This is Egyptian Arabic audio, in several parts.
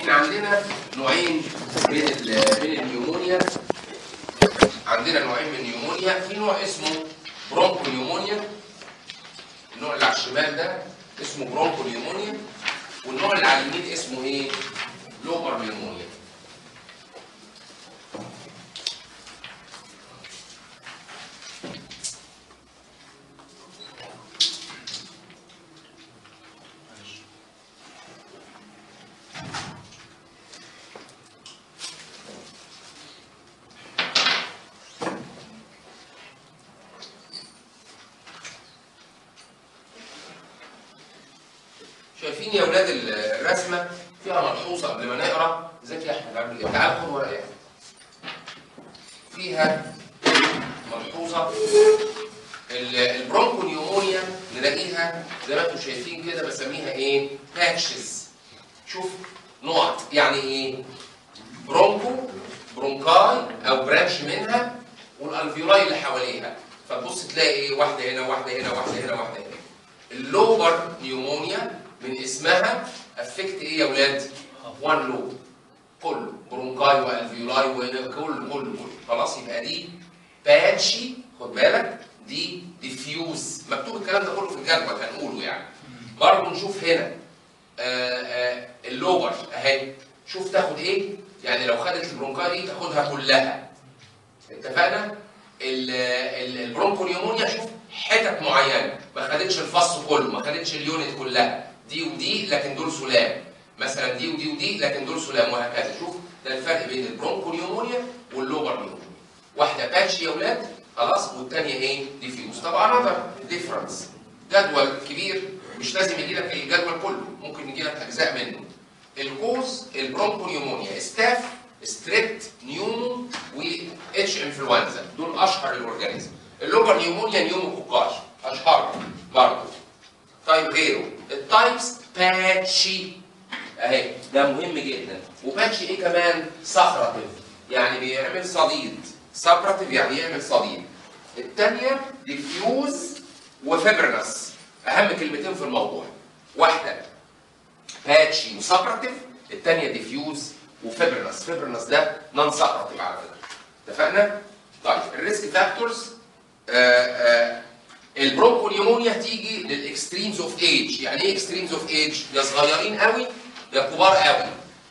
احنا عندنا نوعين من ال- من النيومونيا عندنا نوعين من النيومونيا في نوع اسمه برونكو نيومونيا النوع اللي على الشمال ده اسمه برونكو نيومونيا والنوع اللي على اليمين اسمه ايه؟ لوبر نيومونيا شايفين يا اولاد ال- الرسمه فيها ملحوظه قبل ما نقرا ازيك يا احمد عامل ايه؟ تعال خد ورقه يا أحمد. فيها ملحوظه ال- البرونكو نيومونيا نلاقيها زي ما انتم شايفين كده بسميها ايه؟ باتشز شوف نقط يعني ايه؟ برونكو برونكاي او برانش منها والالفيولاي اللي حواليها فتبص تلاقي ايه واحده هنا واحده هنا واحده هنا واحده هنا اللوبر نيومونيا من اسمها افكت ايه يا ولاد؟ وان لوب كله برونكاي والفيولاي وكل كله كله خلاص يبقى دي باتشي خد بالك دي ديفيوز مكتوب الكلام ده كله في الجدول هنقوله يعني برضه نشوف هنا آه آه اللوبر اهي شوف تاخد ايه يعني لو خدت البرونكاي دي تاخدها كلها اتفقنا ال- ال- البرونكونيومونيا شوف حتت معينه ما خدتش الفص كله ما خدتش اليونت كلها دي ودي لكن دول سلام مثلا دي ودي ودي لكن دول سلام وهكذا شوف ده الفرق بين البرونكونيومونيا واللوبر نيومونيا واحده باتش يا اولاد خلاص والثانيه ايه ديفيوز طبعا انذر ديفرنس جدول كبير مش لازم يجي لك الجدول كله ممكن يجي لك اجزاء منه الكوز البرونكونيومونيا ستاف ستريبت نيومو و اتش انفلونزا دول اشهر الاورجانيزم اللوبر نيومونيا نيومو كوكاش اشهر برضه طيب غيره التايبس باتشي اهي ده مهم جدا وباتشي ايه كمان سكراتيف يعني بيعمل صديد سكراتيف يعني يعمل صديد الثانيه ديفيوز وفيبرنس اهم كلمتين في الموضوع واحده باتشي وسكراتيف الثانيه ديفيوز وفيبرنس فيبرنس ده نون سكراتيف على فكره اتفقنا طيب الريسك فاكتورز البرونكونيومونيا تيجي للاكستريمز اوف ايج يعني ايه اكستريمز اوف ايج يا صغيرين قوي يا كبار قوي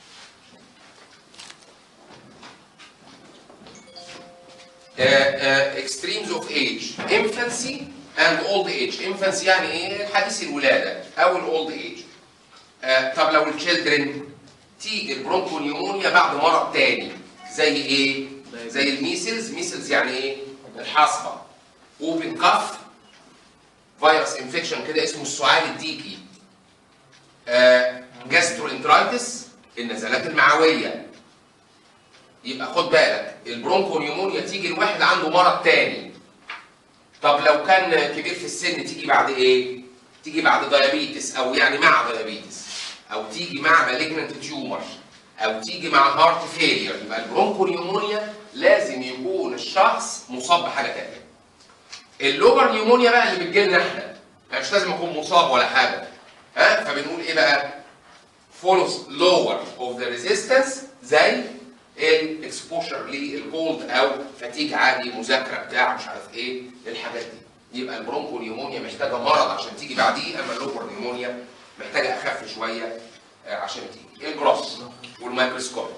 extremes of age infancy and old age infancy يعني ايه حديث الولاده او الاولد ايج آه، طب لو التشيلدرن تيجي البرونكونيومونيا بعد مرض تاني زي ايه؟ زي الميسلز ميسلز يعني ايه؟ الحصبه اوبن كاف فيروس انفكشن كده اسمه السعال الديكي آه، جاسترو انترايتس النزلات المعويه يبقى خد بالك البرونكونيومونيا تيجي لواحد عنده مرض تاني طب لو كان كبير في السن تيجي بعد ايه؟ تيجي بعد دايابيتس او يعني مع دايابيتس او تيجي مع مالجنت تيومر او تيجي مع هارت فيلير يبقى البرونكونيومونيا لازم يكون الشخص مصاب بحاجه تانيه. اللوبر نيومونيا بقى اللي بتجي لنا احنا يعني مش لازم اكون مصاب ولا حاجه ها فبنقول ايه بقى؟ follows lower of the resistance زي الاكسبوشر للكولد او فتيج عادي مذاكره بتاع مش عارف ايه الحاجات دي يبقى البرونكو نيومونيا محتاجه مرض عشان تيجي بعديه اما اللوبر نيومونيا محتاجه اخف شويه آه، عشان تيجي الجروس والميكروسكوبيك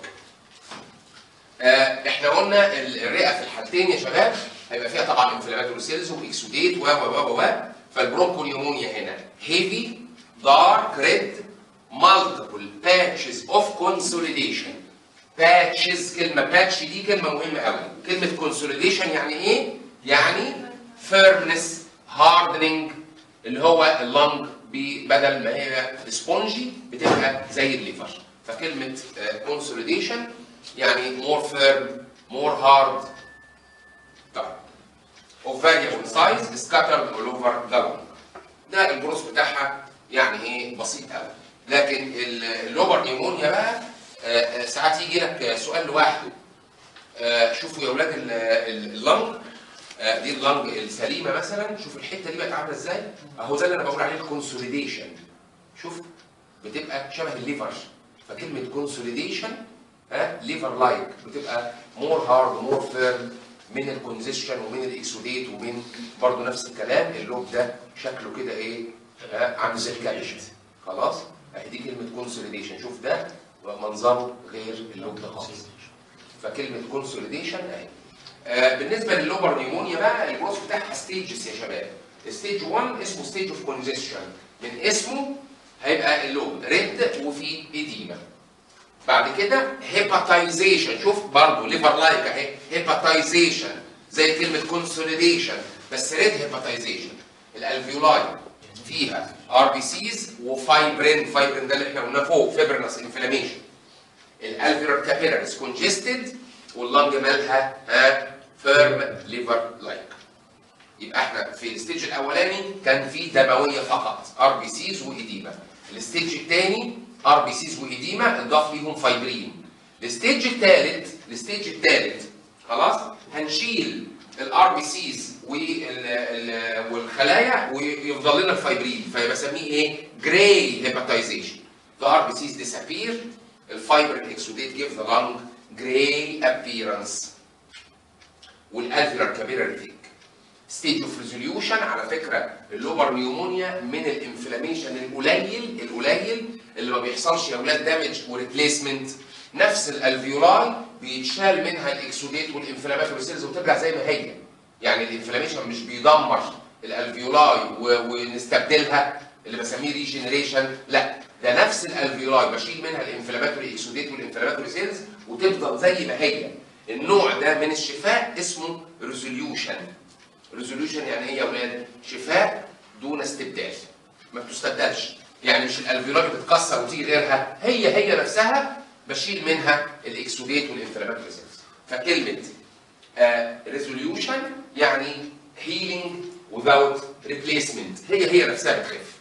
آه، احنا قلنا ال- الرئه في الحالتين يا شباب هيبقى فيها طبعا انفلاماتوري سيلز واكسوديت و و و و فالبرونكو نيومونيا هنا هيفي دارك ريد مالتيبل باتشز اوف كونسوليديشن باتشز كلمه باتش دي كلمه مهمه قوي كلمه كونسوليديشن يعني ايه يعني فيرمنس هاردنينج اللي هو اللنج بدل ما هي سبونجي بتبقى زي الليفر فكلمه كونسوليديشن يعني مور فيرم مور هارد طيب of variable size scattered all over the lung ده الجروس بتاعها يعني ايه بسيط قوي لكن ال- اللوبر نيمونيا بقى آه، آه، ساعات يجي لك آه، سؤال لوحده آه، شوفوا يا اولاد ال- ال- اللنج آه، دي اللنج السليمه مثلا شوف الحته دي بقت عامله ازاي اهو ده اللي انا بقول عليه الكونسوليديشن شوف بتبقى شبه الليفر فكلمه كونسوليديشن ها ليفر لايك بتبقى مور هارد مور فيرم من الكونجيشن ومن الاكسوديت ومن برضه نفس الكلام اللوب ده شكله كده ايه ها عامل زي الكابشت خلاص اهي دي كلمه كونسوليديشن شوف ده منظره غير اللوب ده خالص فكلمه كونسوليديشن اهي آه بالنسبه لللوبر نيمونيا بقى البروس بتاعها ستيجز يا شباب ستيج 1 اسمه ستيج اوف كونجيشن من اسمه هيبقى اللوب ريد وفي اديمه بعد كده هيباتايزيشن شوف برضه ليفر لايك اهي هيباتايزيشن زي كلمه كونسوليديشن بس ريد هيباتايزيشن الالفيولاي فيها ار بي سيز وفايبرين فايبرين ده اللي احنا قلناه فوق فيبرنس انفلاميشن الالفيولار كابيلاريز كونجستد واللنج مالها ها فيرم ليفر لايك يبقى احنا في الستيج الاولاني كان في دمويه فقط ار بي سيز وايديما الستيج الثاني ار بي سيز وايديما اضاف ليهم فايبرين الستيج الثالث الستيج الثالث خلاص هنشيل الار بي سيز والخلايا ويفضل لنا الفايبرين فبسميه ايه جراي هيباتايزيشن the RBCs disappear الفايبرين اكسوديت give the lung gray appearance والالفيولار كابيلاري ثيك ستيج اوف ريزوليوشن على فكره اللوبر نيومونيا من الانفلاميشن القليل القليل اللي ما بيحصلش يا اولاد دامج وريبليسمنت نفس الالفيولاي بيتشال منها الاكسوديت والانفلاماتوري سيلز وترجع زي ما هي يعني الانفلاميشن مش بيدمر الالفيولاي و- ونستبدلها اللي بسميه ريجنريشن لا ده نفس الالفيولاي بشيل منها الانفلاماتوري اكسوديت والانفلاماتوري سيلز وتفضل زي ما هي النوع ده من الشفاء اسمه ريزوليوشن ريزوليوشن يعني ايه يا اولاد شفاء دون استبدال ما بتستبدلش يعني مش الالفيولاي بتتكسر وتيجي غيرها هي هي نفسها بشيل منها الاكسوديت والانفلاماتوري سيلز فكلمه ريزوليوشن يعني healing without replacement هي هي نفسها بتخف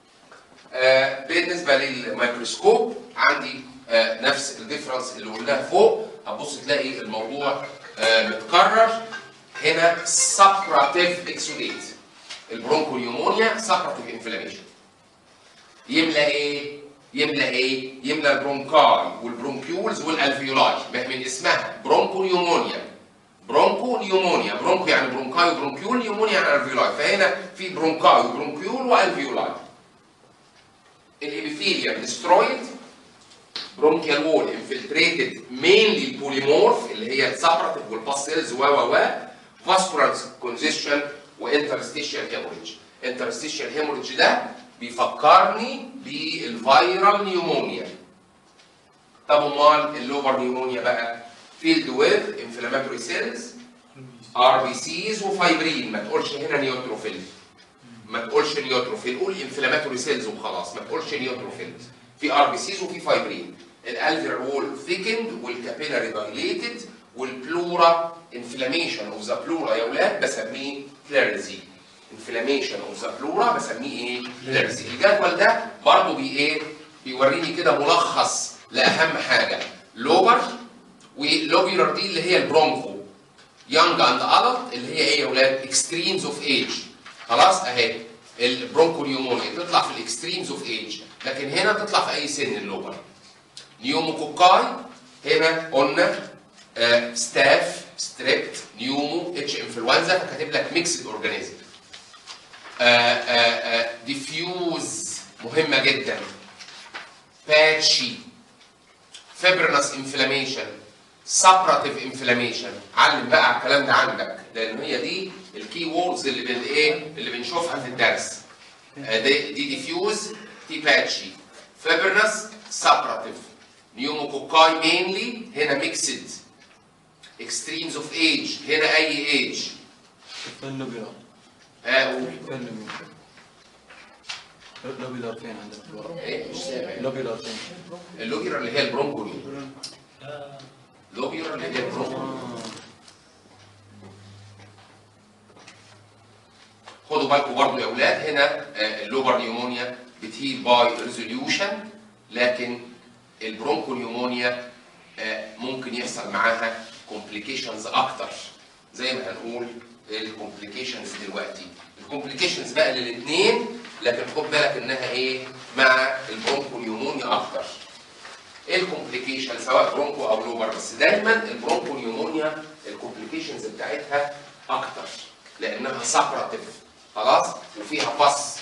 آه، بالنسبه للميكروسكوب عندي آه، نفس الديفرنس اللي قلناها فوق هتبص تلاقي الموضوع آه، متكرر هنا سابراتيف اكسوديت البرونكوليومونيا سابراتيف انفلاميشن يملى ايه؟ يملى ايه؟ يملى البرونكاي والبرونكيولز والالفيولاي ما هي من اسمها برونكوليومونيا برونكو نيومونيا برونكو يعني برونكاي وبرونكيول نيومونيا يعني الفيولاي فهنا في برونكاي وبرونكيول والفيولاي الابيثيليوم ديسترويد برونكيال وول انفلتريتد مينلي البوليمورف اللي هي السابراتيف والباس سيلز و و و فاسكولار كونجيشن وانترستيشيال هيموريدج انترستيشيال هيموريدج ده بيفكرني بالفيرال نيومونيا طب امال اللوبر نيومونيا بقى فيلد ويز انفلاماتوري سيلز ار بي سيز وفايبرين ما تقولش هنا نيوتروفيل ما تقولش نيوتروفيل قول انفلاماتوري سيلز وخلاص ما تقولش نيوتروفيل في ار بي سيز وفي فايبرين الالفير وول ثيكند والكابيلاري دايليتد والبلورا انفلاميشن اوف ذا بلورا يا اولاد بسميه كلاريزي انفلاميشن اوف ذا بلورا بسميه ايه؟ كلاريزي الجدول ده برضه بي ايه؟ بيوريني كده ملخص لاهم حاجه لوبر ولوبيولار دي اللي هي البرونكو يونج اند ادلت اللي هي ايه يا اولاد؟ اكستريمز اوف ايج خلاص اهي البرونكو نيومونيا تطلع في الاكستريمز اوف ايج لكن هنا تطلع في اي سن اللوبر نيوموكوكاي هنا قلنا آه ستاف ستريبت نيومو اتش انفلونزا فكاتب لك ميكسد اورجانيزم ديفيوز مهمه جدا باتشي فيبرنس انفلاميشن سابراتيف انفلاميشن علم بقى على الكلام ده عندك لان هي دي الكي ووردز اللي بن ايه اللي بنشوفها في الدرس آه، دي دي ديفيوز دي باتشي فيبرنس سابراتيف نيوموكوكاي مينلي هنا ميكسد اكستريمز اوف ايج هنا اي ايج فين لوبيلار؟ ها قول فين لوبيلار؟ لوبيلار فين عندنا في الورق؟ ايه مش سامع لوبيلار فين؟ اللوبيرا اللي هي البرونكولي لوبيرا اللي هي البرونكولي آه. خدوا بالكم برضو يا اولاد هنا آه، اللوبر نيومونيا بتهيل باي ريزوليوشن لكن البرونكو نيومونيا آه، ممكن يحصل معاها كومبليكيشنز اكتر زي ما هنقول الكومبليكيشنز دلوقتي الكومبليكيشنز بقى للاثنين لكن خد بالك انها ايه مع البرونكو نيومونيا اكتر ايه الكومبليكيشن سواء برونكو او لوبر بس دايما البرونكو نيومونيا الكومبليكيشنز بتاعتها اكتر لانها سابراتيف خلاص وفيها باس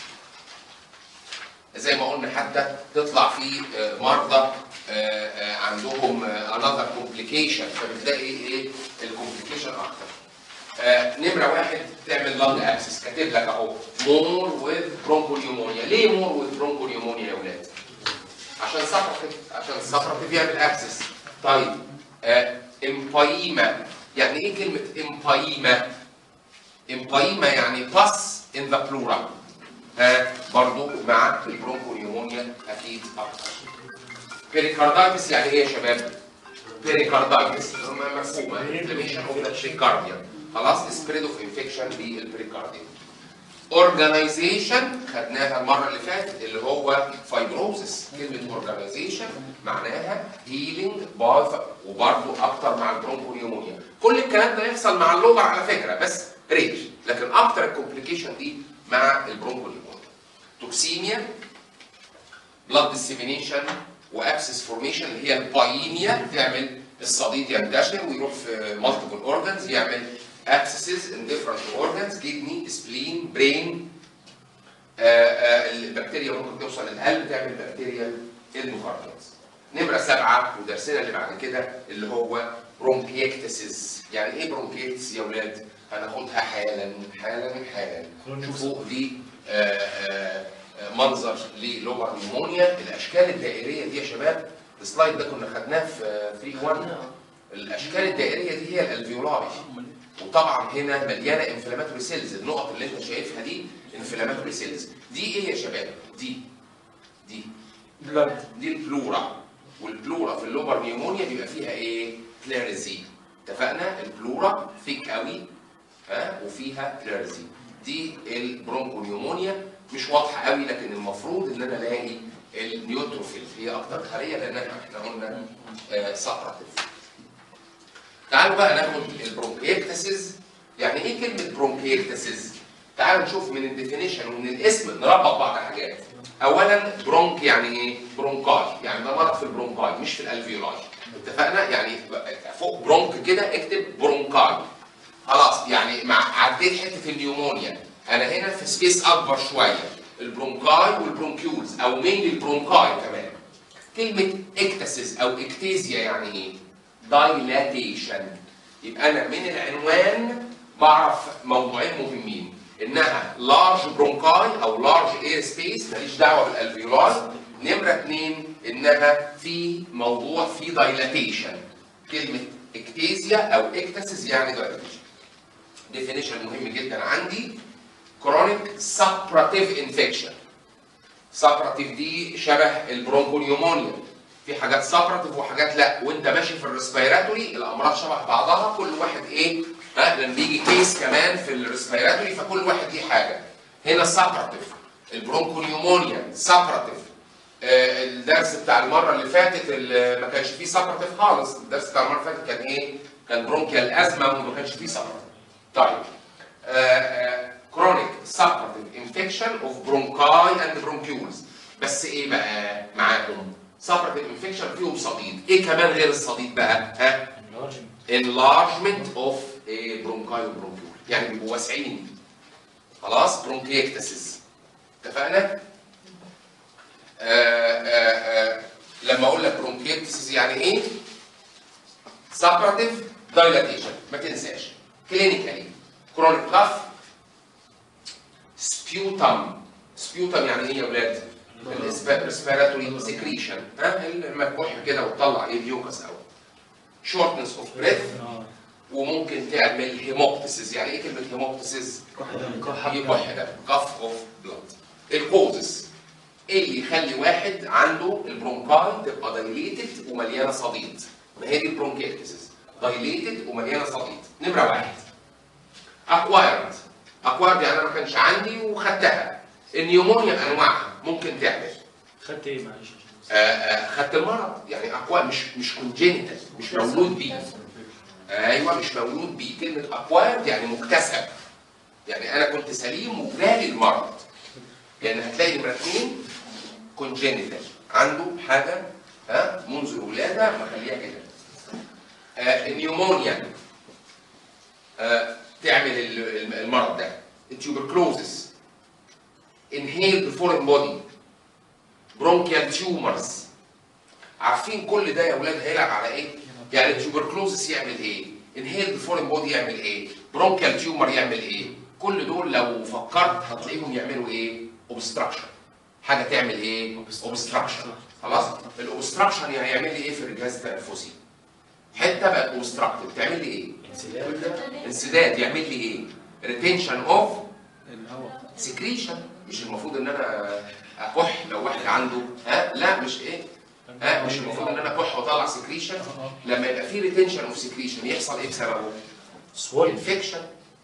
زي ما قلنا حتى تطلع في آه، مرضى آه، آه، عندهم انذر كومبليكيشن فبتلاقي ايه الكومبليكيشن اكتر آه، نمره واحد تعمل لانج اكسس كاتب لك اهو مور وذ برونكوليومونيا ليه مور وذ برونكوليومونيا يا اولاد؟ عشان سفرتيف عشان السفرتيف يعمل اكسس طيب آه امبايما يعني ايه كلمه امبايما؟ امبايما يعني باس ان ذا بلورال ها برضو مع البرونكوليومونيا اكيد اكتر بيريكاردايتس يعني ايه يا شباب؟ بيريكاردايتس مفهومه انفلاميشن اوف ذا بريكارديوم خلاص سبريد اوف انفكشن بالبريكارديوم اورجانيزيشن خدناها المره اللي فاتت اللي هو فايبروزس كلمه اورجانيزيشن معناها هيلينج باي وبرضه اكتر مع البرونكوليومونيا كل الكلام ده يحصل مع اللوبر على فكره بس ريج لكن اكتر الكومبليكيشن دي مع البرونكوليومونيا توكسيميا بلاد ديسيمينيشن وابسس فورميشن اللي هي الباينيا تعمل الصديد ينتشر ويروح في مالتيبل اورجانز يعمل abscesses in different organs kidney spleen brain آه، آه، البكتيريا ممكن توصل للقلب تعمل بكتيريا اندوكارديتس نمرة سبعة ودرسنا اللي بعد كده اللي هو برونكيكتسز يعني ايه برونكيكتس يا ولاد؟ هناخدها حالا حالا حالا شوفوا دي آه، آه، آه، منظر للوبر نيمونيا الاشكال الدائريه دي يا شباب السلايد ده كنا خدناه في 3 1 الاشكال الدائريه دي هي الالفيولاري وطبعا هنا مليانه انفلاماتوري سيلز النقط اللي انت شايفها دي انفلاماتوري سيلز دي ايه يا شباب دي دي بلاد دي البلورا والبلورا في اللوبر نيومونيا بيبقى فيها ايه كلاريزي اتفقنا البلورا ثيك قوي ها وفيها كلاريزي دي البرونكو نيومونيا مش واضحه قوي لكن المفروض ان انا الاقي النيوتروفيل هي اكتر خليه لانها احنا قلنا آه سقرتيف تعالوا بقى ناخد البرونكيكتسز يعني ايه كلمه برونكيكتسز تعالوا نشوف من الديفينيشن ومن الاسم نربط بعض حاجات اولا برونك يعني ايه برونكاي يعني ده مرض في البرونكاي مش في الالفيولاي اتفقنا يعني فوق برونك كده اكتب برونكاي خلاص يعني مع عديت حته النيومونيا انا هنا في سبيس اكبر شويه البرونكاي والبرونكيولز او مين البرونكاي كمان كلمه اكتسز او اكتيزيا يعني ايه دايلاتيشن يبقى انا من العنوان بعرف موضوعين مهمين انها لارج برونكاي او لارج اير سبيس ماليش دعوه بالالفيولاي نمره اثنين انها في موضوع في دايلاتيشن كلمه اكتيزيا او اكتسز يعني دايلاتيشن ديفينيشن مهم جدا عندي كرونيك سابراتيف انفكشن سابراتيف دي شبه البرونكونيومونيا في حاجات سابراتيف وحاجات لا وانت ماشي في الريسبيراتوري الامراض شبه بعضها كل واحد ايه ها لما بيجي كيس كمان في الريسبيراتوري فكل واحد ليه حاجه هنا سابراتيف البرونكونيومونيا سابراتيف آه الدرس بتاع المره اللي فاتت اللي ما كانش فيه سابراتيف خالص الدرس بتاع المره اللي فاتت كان ايه كان برونكيال ازمه وما كانش فيه سابراتيف طيب كرونيك سابراتيف انفكشن اوف برونكاي اند برونكيولز بس ايه بقى معاهم سابراتيف انفكشن فيهم صديد ايه كمان غير الصديد بقى ها enlargement of a bronchi وبرونكيول يعني بيبقوا واسعين خلاص برونكيكتسز اتفقنا آه آه آه لما اقول لك برونكيكتسز يعني ايه سابراتيف دايلاتيشن ما تنساش كلينيكالي كرونيك كاف سبيوتم سبيوتم يعني ايه يا ولاد الريسبيراتوري سكريشن ها لما تكح كده وتطلع ايه ميوكس او شورتنس اوف بريث وممكن تعمل هيموبتسيس يعني ايه كلمه هيموبتسيس يكح ده كف اوف بلاد الكوزس ايه اللي يخلي واحد عنده البرونكاي تبقى دايليتد ومليانه صديد ما هي دي البرونكيتسيس دايليتد ومليانه صديد نمره واحد اكوايرد اكوايرد يعني انا ما كانش عندي وخدتها النيومونيا بانواعها ممكن تعمل خدت ايه معلش آه، آه، خدت المرض يعني اقوى مش مش كونجينيتال مش مولود بيه ايوه مش مولود بيه كلمه اكوايرد يعني مكتسب يعني انا كنت سليم وجالي المرض يعني هتلاقي نمره اثنين كونجينيتال عنده حاجه ها منذ الولاده مخليها كده آه النيومونيا آه تعمل ال- ال- المرض ده التوبركلوزس inhaled foreign body bronchial tumors عارفين كل ده يا اولاد هيلعب على ايه؟ يعني التوبركلوزس يعمل ايه؟ انهيلد فورين بودي يعمل ايه؟ برونكيال تيومر يعمل ايه؟ كل دول لو فكرت هتلاقيهم يعملوا ايه؟ اوبستراكشن حاجه تعمل ايه؟ اوبستراكشن خلاص؟ الاوبستراكشن يعني هيعمل لي ايه في الجهاز التنفسي؟ حته بقت اوبستراكتد تعمل لي ايه؟ انسداد يعمل لي ايه؟ ريتنشن اوف الهواء سكريشن مش المفروض ان انا اكح لو واحد عنده ها لا مش ايه ها مش المفروض ان انا اكح واطلع سكريشن لما يبقى في ريتنشن اوف سكريشن يحصل ايه بسببه؟ انفكشن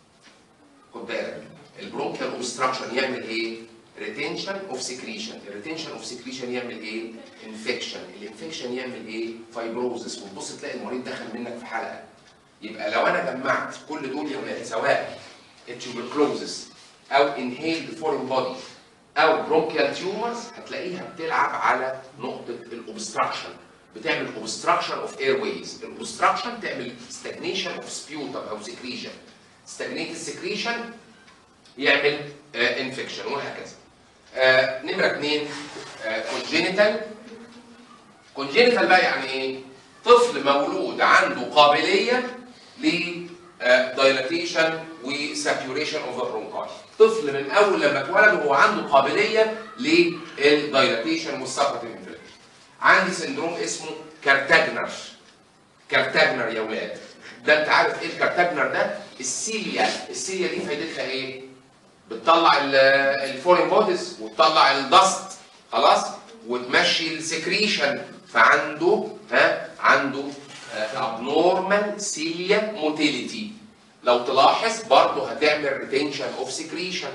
خد بالك البرونكيال اوبستراكشن يعمل ايه؟ ريتنشن اوف سكريشن الريتنشن اوف سكريشن يعمل ايه؟ انفكشن الانفكشن يعمل ايه؟ فايبروزس وتبص تلاقي المريض دخل منك في حلقه يبقى لو انا جمعت كل دول يا ولاد سواء التوبركلوزس او انهيلد فورين بودي او برونكيال تيومرز هتلاقيها بتلعب على نقطه الاوبستراكشن بتعمل اوبستراكشن اوف اير ويز الاوبستراكشن تعمل ستاجنيشن اوف سبيوتم او سكريشن ستاجنيت السكريشن يعمل انفكشن وهكذا آه، نمره اثنين كونجينيتال كونجينيتال بقى يعني ايه؟ طفل مولود عنده قابليه ل دايلاتيشن وساتوريشن اوف ذا برونكاي طفل من اول لما اتولد وهو عنده قابليه للدايلاتيشن والسبرتيف انفلاميشن عندي سندروم اسمه كارتاجنر كارتاجنر يا ولاد ده انت عارف ايه الكارتاجنر ده السيليا السيليا دي فايدتها ايه بتطلع ال- الفورين بوديز وتطلع الدست خلاص وتمشي السكريشن فعنده ها عنده ابنورمال سيليا موتيليتي لو تلاحظ برضه هتعمل ريتنشن اوف سكريشن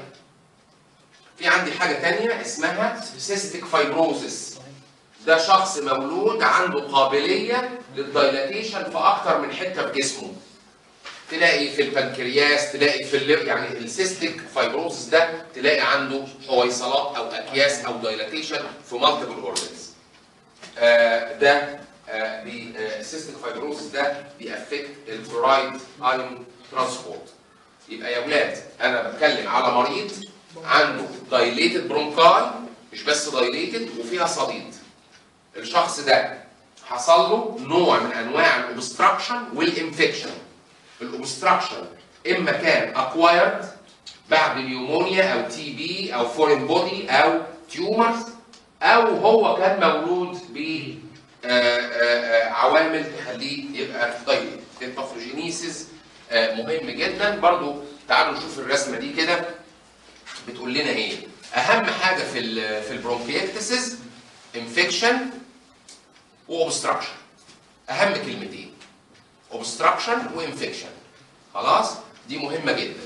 في عندي حاجه تانية اسمها سيستيك فايبروزس ده شخص مولود عنده قابليه للدايلاتيشن في اكتر من حته في جسمه تلاقي في البنكرياس تلاقي في الليف يعني السيستيك فايبروزس ده تلاقي عنده حويصلات او اكياس او دايلاتيشن في مالتيبل اورجنز آه ده آه بي- آه، السيستيك فايبروزس ده بيأفكت الكلورايد ايون ترانسبورت يبقى يا ولاد انا بتكلم على مريض عنده دايليتد برونكاي مش بس دايليتد وفيها صديد الشخص ده حصل له نوع من انواع الاوبستراكشن والانفكشن الاوبستراكشن اما كان اكوايرد بعد نيومونيا او تي بي او فورين بودي او تيومرز او هو كان مولود ب آه، آه، آه، عوامل تخليه يبقى دايليت الباثوجينيسيس آه، مهم جدا برضو تعالوا نشوف الرسمه دي كده بتقول لنا ايه اهم حاجه في ال في البرونكيكتسز انفكشن واوبستراكشن اهم كلمتين اوبستراكشن وانفكشن خلاص دي مهمه جدا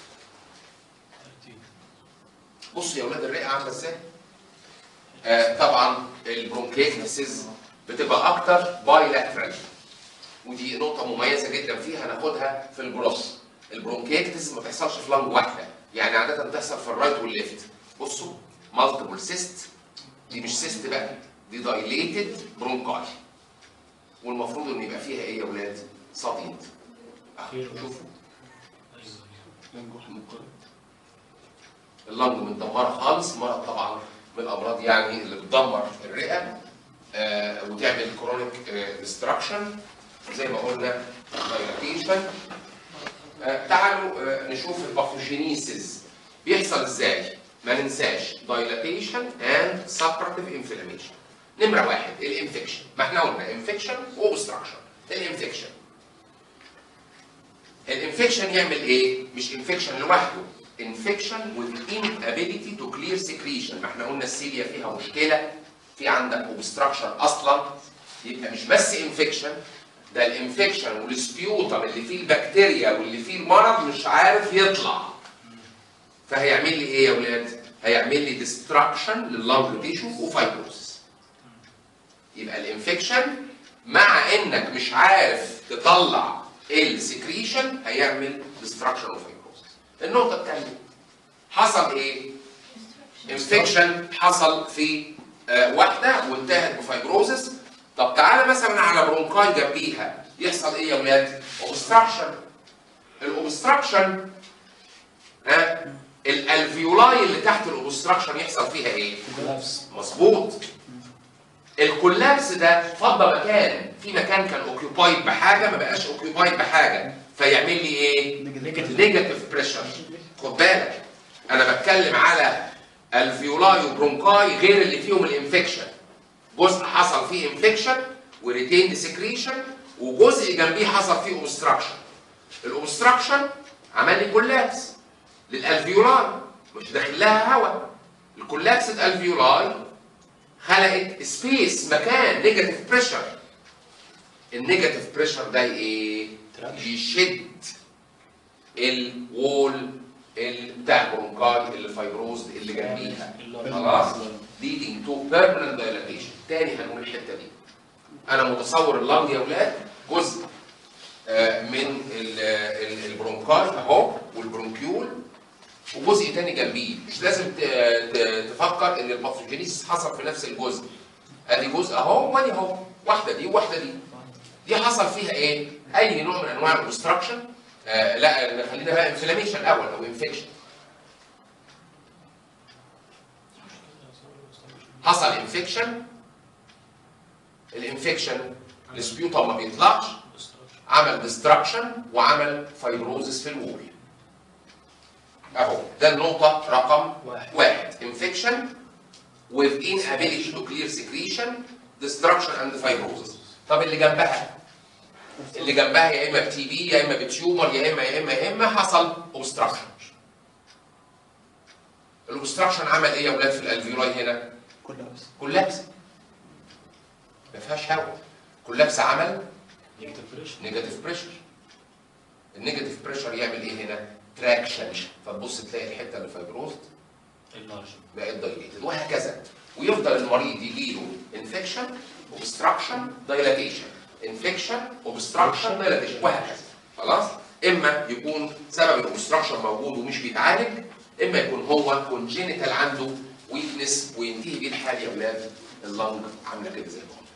بصوا يا اولاد الرئه عامله ازاي آه طبعا البرونكيكتسز بتبقى اكتر بايلاترال ودي نقطه مميزه جدا فيها هناخدها في البروس البرونكيكتس ما بتحصلش في لنج واحده يعني عاده بتحصل في الرايت والليفت بصوا مالتيبل سيست دي مش سيست بقى دي دايليتد برونكاي والمفروض ان يبقى فيها ايه يا ولاد صديد أهو، شوفوا لنجوح مقرب اللنج متدمره خالص مرض طبعا من الامراض يعني اللي بتدمر الرئه آه وتعمل كرونيك ديستراكشن زي ما قلنا دايلاتيشن آه تعالوا آه نشوف الباثوجينيسيس بيحصل ازاي ما ننساش دايلاتيشن اند سبرتيف انفلاميشن نمره واحد الانفكشن ما احنا قلنا انفكشن واوبستراكشن الانفكشن الانفكشن يعمل ايه؟ مش انفكشن لوحده انفكشن with inability to clear secretion ما احنا قلنا السيليا فيها مشكله في عندك اوبستراكشن اصلا يبقى مش بس انفكشن ده الانفكشن والسبيوتم اللي فيه البكتيريا واللي فيه المرض مش عارف يطلع فهيعمل لي ايه يا ولاد؟ هيعمل لي ديستراكشن لللنج تيشو وفايبروسس يبقى الانفكشن مع انك مش عارف تطلع السكريشن هيعمل ديستراكشن اوف فايبروسس النقطه الثانيه حصل ايه انفكشن حصل في آه، واحده وانتهت بفايبروسس طب تعالى مثلا على برونكاي جنبيها يحصل ايه يا ولاد؟ اوبستراكشن الاوبستراكشن ها الالفيولاي اللي تحت الاوبستراكشن يحصل فيها ايه؟ كولابس مظبوط الكولابس ده فضى مكان في مكان كان اوكيوبايد بحاجه ما بقاش اوكيوبايد بحاجه فيعمل لي ايه؟ نيجاتيف بريشر خد بالك انا بتكلم على الفيولاي وبرونكاي غير اللي فيهم الانفكشن جزء حصل فيه انفكشن وريتيند سكريشن وجزء جنبيه حصل فيه اوبستراكشن الاوبستراكشن عمل لي كولابس للالفيولاي مش داخل لها هواء الكولابس الالفيولاي خلقت سبيس مكان نيجاتيف بريشر النيجاتيف بريشر ده ايه يشد الوول ال- بتاع البرونكاي اللي فايبروز اللي جنبيها خلاص leading to permanent dilatation تاني هنقول الحته دي انا متصور اللنج يا ولاد جزء آه، من ال- ال- البرونكاي اهو والبرونكيول وجزء تاني جنبيه مش لازم ت- ت- تفكر ان الباثوجينيس حصل في نفس الجزء ادي جزء اهو وادي اهو واحده دي وواحده دي دي حصل فيها ايه اي نوع من انواع الاوبستراكشن آه لا خلينا بقى انفلاميشن الاول او انفكشن حصل انفكشن الانفكشن السبيوتم ما بيطلعش عمل ديستراكشن وعمل فايبروزس في الوول اهو ده النقطة رقم واحد. واحد infection with inability to clear secretion destruction and fibrosis طب اللي جنبها اللي جنبها يا اما بتي بي يا اما بتيومر يا اما يا اما يا اما حصل obstruction الاوبستراكشن عمل ايه يا ولاد في الالفيولاي هنا؟ كولابس كولابس ما فيهاش هواء كولابس عمل نيجاتيف بريشر نيجاتيف بريشر النيجاتيف بريشر يعمل ايه هنا؟ تراكشن فتبص تلاقي الحته اللي فايبروزد اللارج بقت دايليتد وهكذا ويفضل المريض يجي له انفكشن اوبستراكشن دايلاتيشن انفكشن اوبستراكشن دايلاتيشن وهكذا خلاص اما يكون سبب الاوبستراكشن موجود ومش بيتعالج اما يكون هو كونجينيتال عنده ويكنس وينتهي بيه الحال يا اولاد اللنج عامله كده زي ما هو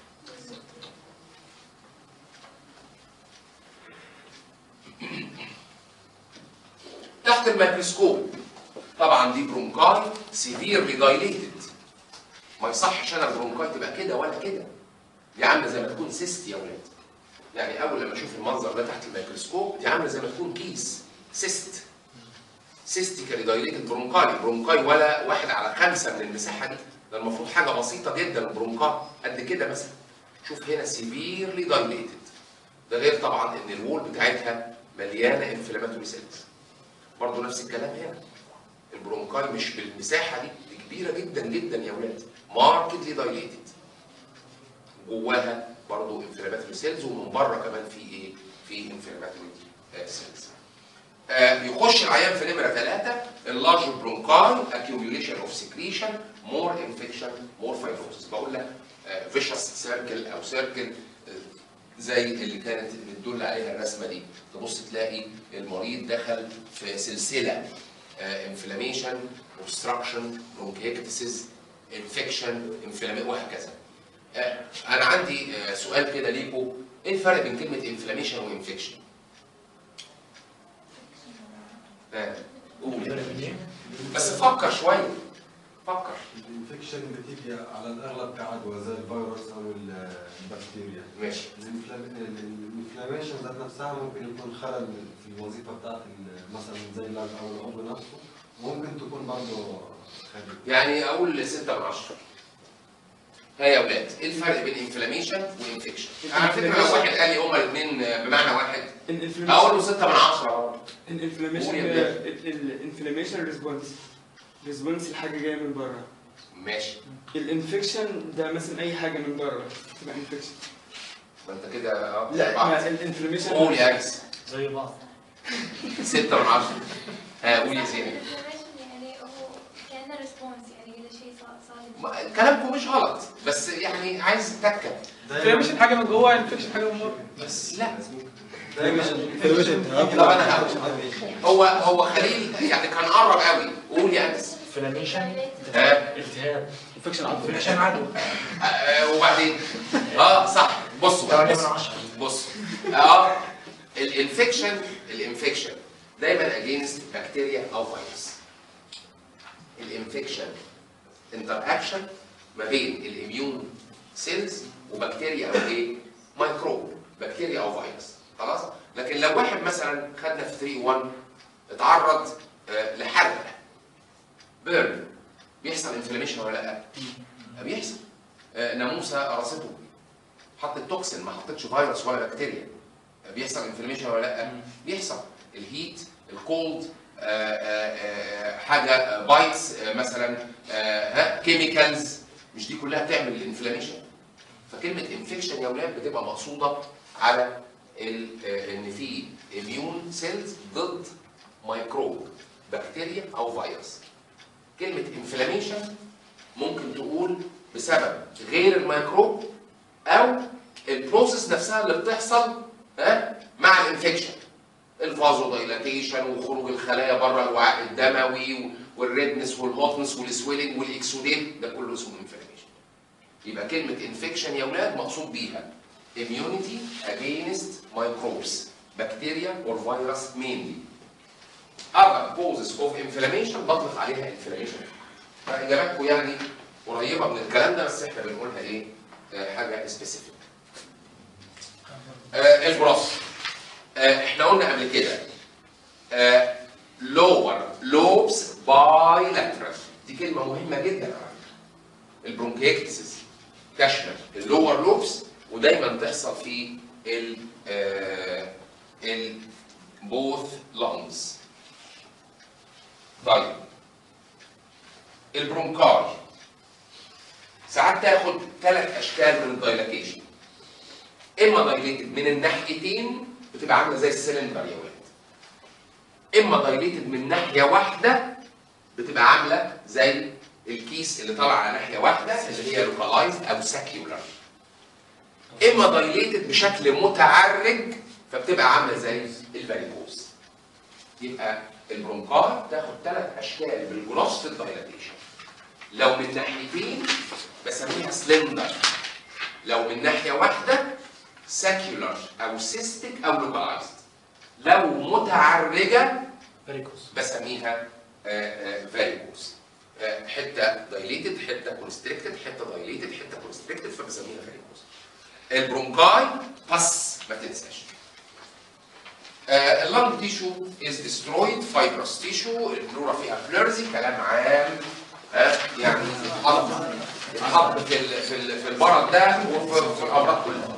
تحت الميكروسكوب طبعا دي برونكاي سيفيرلي دايليتد ما يصحش انا البرونكاي تبقى كده ولا كده دي عامله زي ما تكون سيست يا ولاد يعني اول لما اشوف المنظر ده تحت الميكروسكوب دي عامله زي ما تكون كيس سيست سيستيكالي دايليتد برونكاي برونكاي ولا واحد على خمسه من المساحه دي ده المفروض حاجه بسيطه جدا البرونكاي قد كده مثلا شوف هنا سيفيرلي دايليتد ده غير طبعا ان الوول بتاعتها مليانه انفلاماتوري سيلز برضه نفس الكلام هنا البرونكاي مش بالمساحه دي دي كبيره جدا جدا يا ولاد ماركتلي دايليتد جواها برضه انفلاماتوري سيلز ومن بره كمان في ايه؟ في انفلاماتوري سيلز آه يخش العيان في نمره ثلاثه اللارج برونكاي accumulation اوف سكريشن مور انفكشن مور فايبروسس بقول لك فيشس سيركل او سيركل زي اللي كانت بتدل عليها الرسمه دي تبص تلاقي المريض دخل في سلسله انفلاميشن اوبستراكشن برونكيكتسز انفكشن انفلاميشن وهكذا آه، انا عندي آه، سؤال كده ليكم ايه الفرق بين كلمه انفلاميشن وانفكشن قول بس فكر شويه فكر الانفكشن بتيجي على الاغلب كعدوى زي الفيروس او البكتيريا ماشي الانفلاميشن ذات نفسها ممكن يكون خلل في الوظيفه بتاعت ال- مثلا زي اللنج او العضو نفسه وممكن تكون برضه خارج يعني اقول 6 من 10 ها يا اولاد ايه الفرق بين انفلاميشن وانفكشن على فكره لو واحد قال لي هما الاثنين بمعنى واحد اقول له 6 من 10 اهو الانفلاميشن قول يا ابني. الانفلاميشن ريسبونس ريسبونس لحاجه جايه من بره ماشي الانفكشن ده مثلا اي حاجه من بره تبقى انفكشن ما انت كده اه لا بعض. ما الانفلاميشن قول يا انس زي بعض 6 من 10 ها قول يا زينب يعني هو كأنه ريسبونس يعني إذا شيء صار صار ما- كلامكم مش غلط بس يعني عايز تكه انفلاميشن حاجه من جوه انفكشن حاجه من بره بس لا دايما طب انا هقول. هو هو خليل يعني كان قرب قوي قول يا انس انفلاميشن ها التهاب انفكشن عضوي انفلاميشن عدوى آه، وبعدين اه صح بصوا بقى، 8 من بصوا 10 بص اه الانفكشن الانفكشن دايما اجينست بكتيريا او فيروس الانفكشن انتر اكشن ما بين الاميون سيلز وبكتيريا او ايه ميكروب بكتيريا او فيروس خلاص لكن لو واحد مثلا خدنا في 3 1 اتعرض آه، لحرق بيرن بيحصل انفلاميشن ولا لا؟ بيحصل آه، ناموسه قرصته حطت توكسين ما حطتش فيروس ولا بكتيريا بيحصل انفلاميشن ولا لا بيحصل الهيت الكولد حاجه بايتس مثلا كيميكالز مش دي كلها بتعمل الانفلاميشن فكلمه انفكشن يا اولاد بتبقى مقصوده على ال- آه، ان في اميون سيلز ضد ميكروب بكتيريا او فيروس كلمه انفلاميشن ممكن تقول بسبب غير الميكروب او البروسيس نفسها اللي بتحصل ها مع الانفكشن الفازو دايلاتيشن وخروج الخلايا بره الوعاء الدموي والريدنس والهوتنس والسويلنج والاكسوديت ده كله اسمه انفلاميشن يبقى كلمه انفكشن يا اولاد مقصود بيها immunity against microbes bacteria or virus mainly other causes of inflammation بطلق عليها inflammation فاجاباتكم يعني قريبه من الكلام ده بس احنا بنقولها ايه آه، حاجه سبيسيفيك آه البراس آه احنا قلنا قبل كده آه lower lobes bilateral دي كلمه مهمه جدا على فكرة. البرونكيكتسس تشمل اللور لوبس ودايما تحصل في ال آه ال both lungs طيب البرونكاي ساعات تاخد ثلاث اشكال من الدايلاتيشن اما دايليتد من الناحيتين بتبقى عامله زي السلندر يا ولاد اما دايليتد من ناحيه واحده بتبقى عامله زي الكيس اللي طالع على ناحيه واحده اللي هي لوكالايزد او ساكيولار اما دايليتد بشكل متعرج فبتبقى عامله زي الفاريكوز يبقى البرونكاي تاخد ثلاث اشكال بالجلاس في الدايلاتيشن لو من ناحيتين بسميها سلندر لو من ناحيه واحده ساكيولار او سيستيك او لوكالايزد لو متعرجه فاريكوس بسميها فاريكوز حته دايليتد حته كونستريكتد حته دايليتد حته كونستريكتد فبسميها فاريكوز البرونكاي بس ما تنساش اللنج تيشو از ديسترويد فايبرس تيشو البلورا فيها فليرزي كلام عام آه، يعني يتحط يتحط في ال- في ال- في المرض ده وفي في الامراض كلها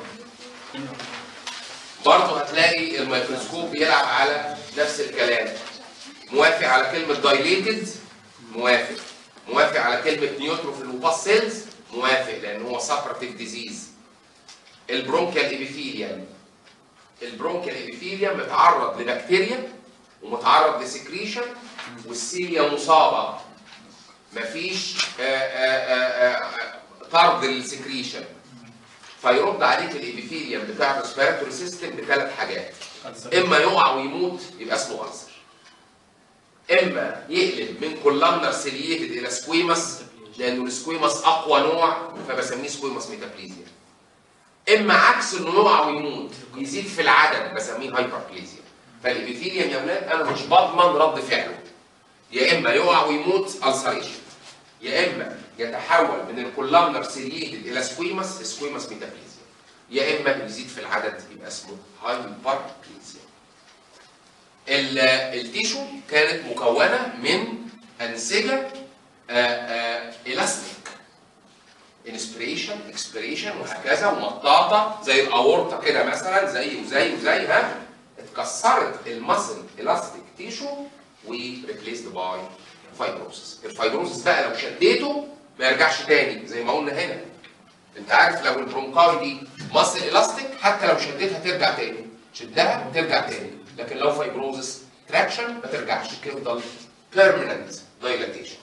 برضه هتلاقي الميكروسكوب بيلعب على نفس الكلام موافق على كلمة دايليتد موافق موافق على كلمة نيوتروفيل وباس سيلز موافق لأن هو سابراتيف ديزيز البرونكيال ابيثيليوم البرونكيال ابيثيليوم متعرض لبكتيريا ومتعرض لسكريشن والسيليا مصابة مفيش آه، آه، آه، آه، طرد للسكريشن فيرد عليك الابيثيليوم بتاع الريسبيراتوري سيستم بثلاث حاجات اما يقع ويموت يبقى اسمه ألسر اما يقلب من كولامنر سيليتد الى سكويمس لانه السكويمس اقوى نوع فبسميه سكويمس ميتابليزيا اما عكس انه يقع ويموت يزيد في العدد بسميه هايبربليزيا فالابيثيليوم يا ولاد انا مش بضمن رد فعله يا اما يقع ويموت السريشن يا اما يتحول من الكولامنر سيليتد الى سكويمس سكويمس ميتابليزيا يا اما يزيد في العدد يبقى اسمه هايبربليزيا ال- التيشو كانت مكونه من انسجه الاستيك انسبريشن اكسبريشن وهكذا ومطاطه زي الاورطه كده مثلا زي وزي وزي ها اتكسرت المسل الاستيك تيشو وريبليسد باي فايبروسس الفايبروسس بقى لو شديته ما يرجعش تاني زي ما قلنا هنا انت عارف لو البرونكاي دي ماسل الاستيك حتى لو شديتها ترجع تاني شدها ترجع تاني لكن لو فايبروزس تراكشن ما ترجعش تفضل بيرمننت دايلاتيشن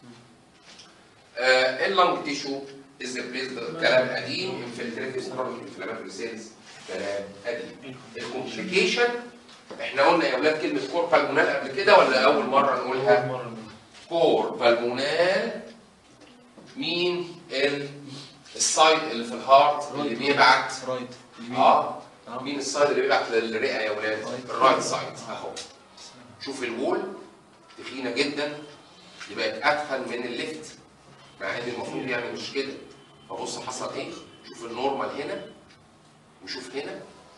اللنج تيشو از ريبليسد كلام قديم انفلتريتد كرونيك انفلاماتوري سيلز كلام قديم الكومبليكيشن احنا قلنا يا اولاد كلمه كور بالمونال قبل كده ولا اول مره نقولها مرة كور كور بالمونال مين ال- السايد اللي في الهارت اللي بيبعت رايت اه مين السايد اللي بيبعت للرئه يا ولاد الرايت سايد اهو شوف الوول تخينه جدا يبقى اتخن من الليفت مع ان المفروض يعني مش كده فبص حصل ايه شوف النورمال هنا وشوف هنا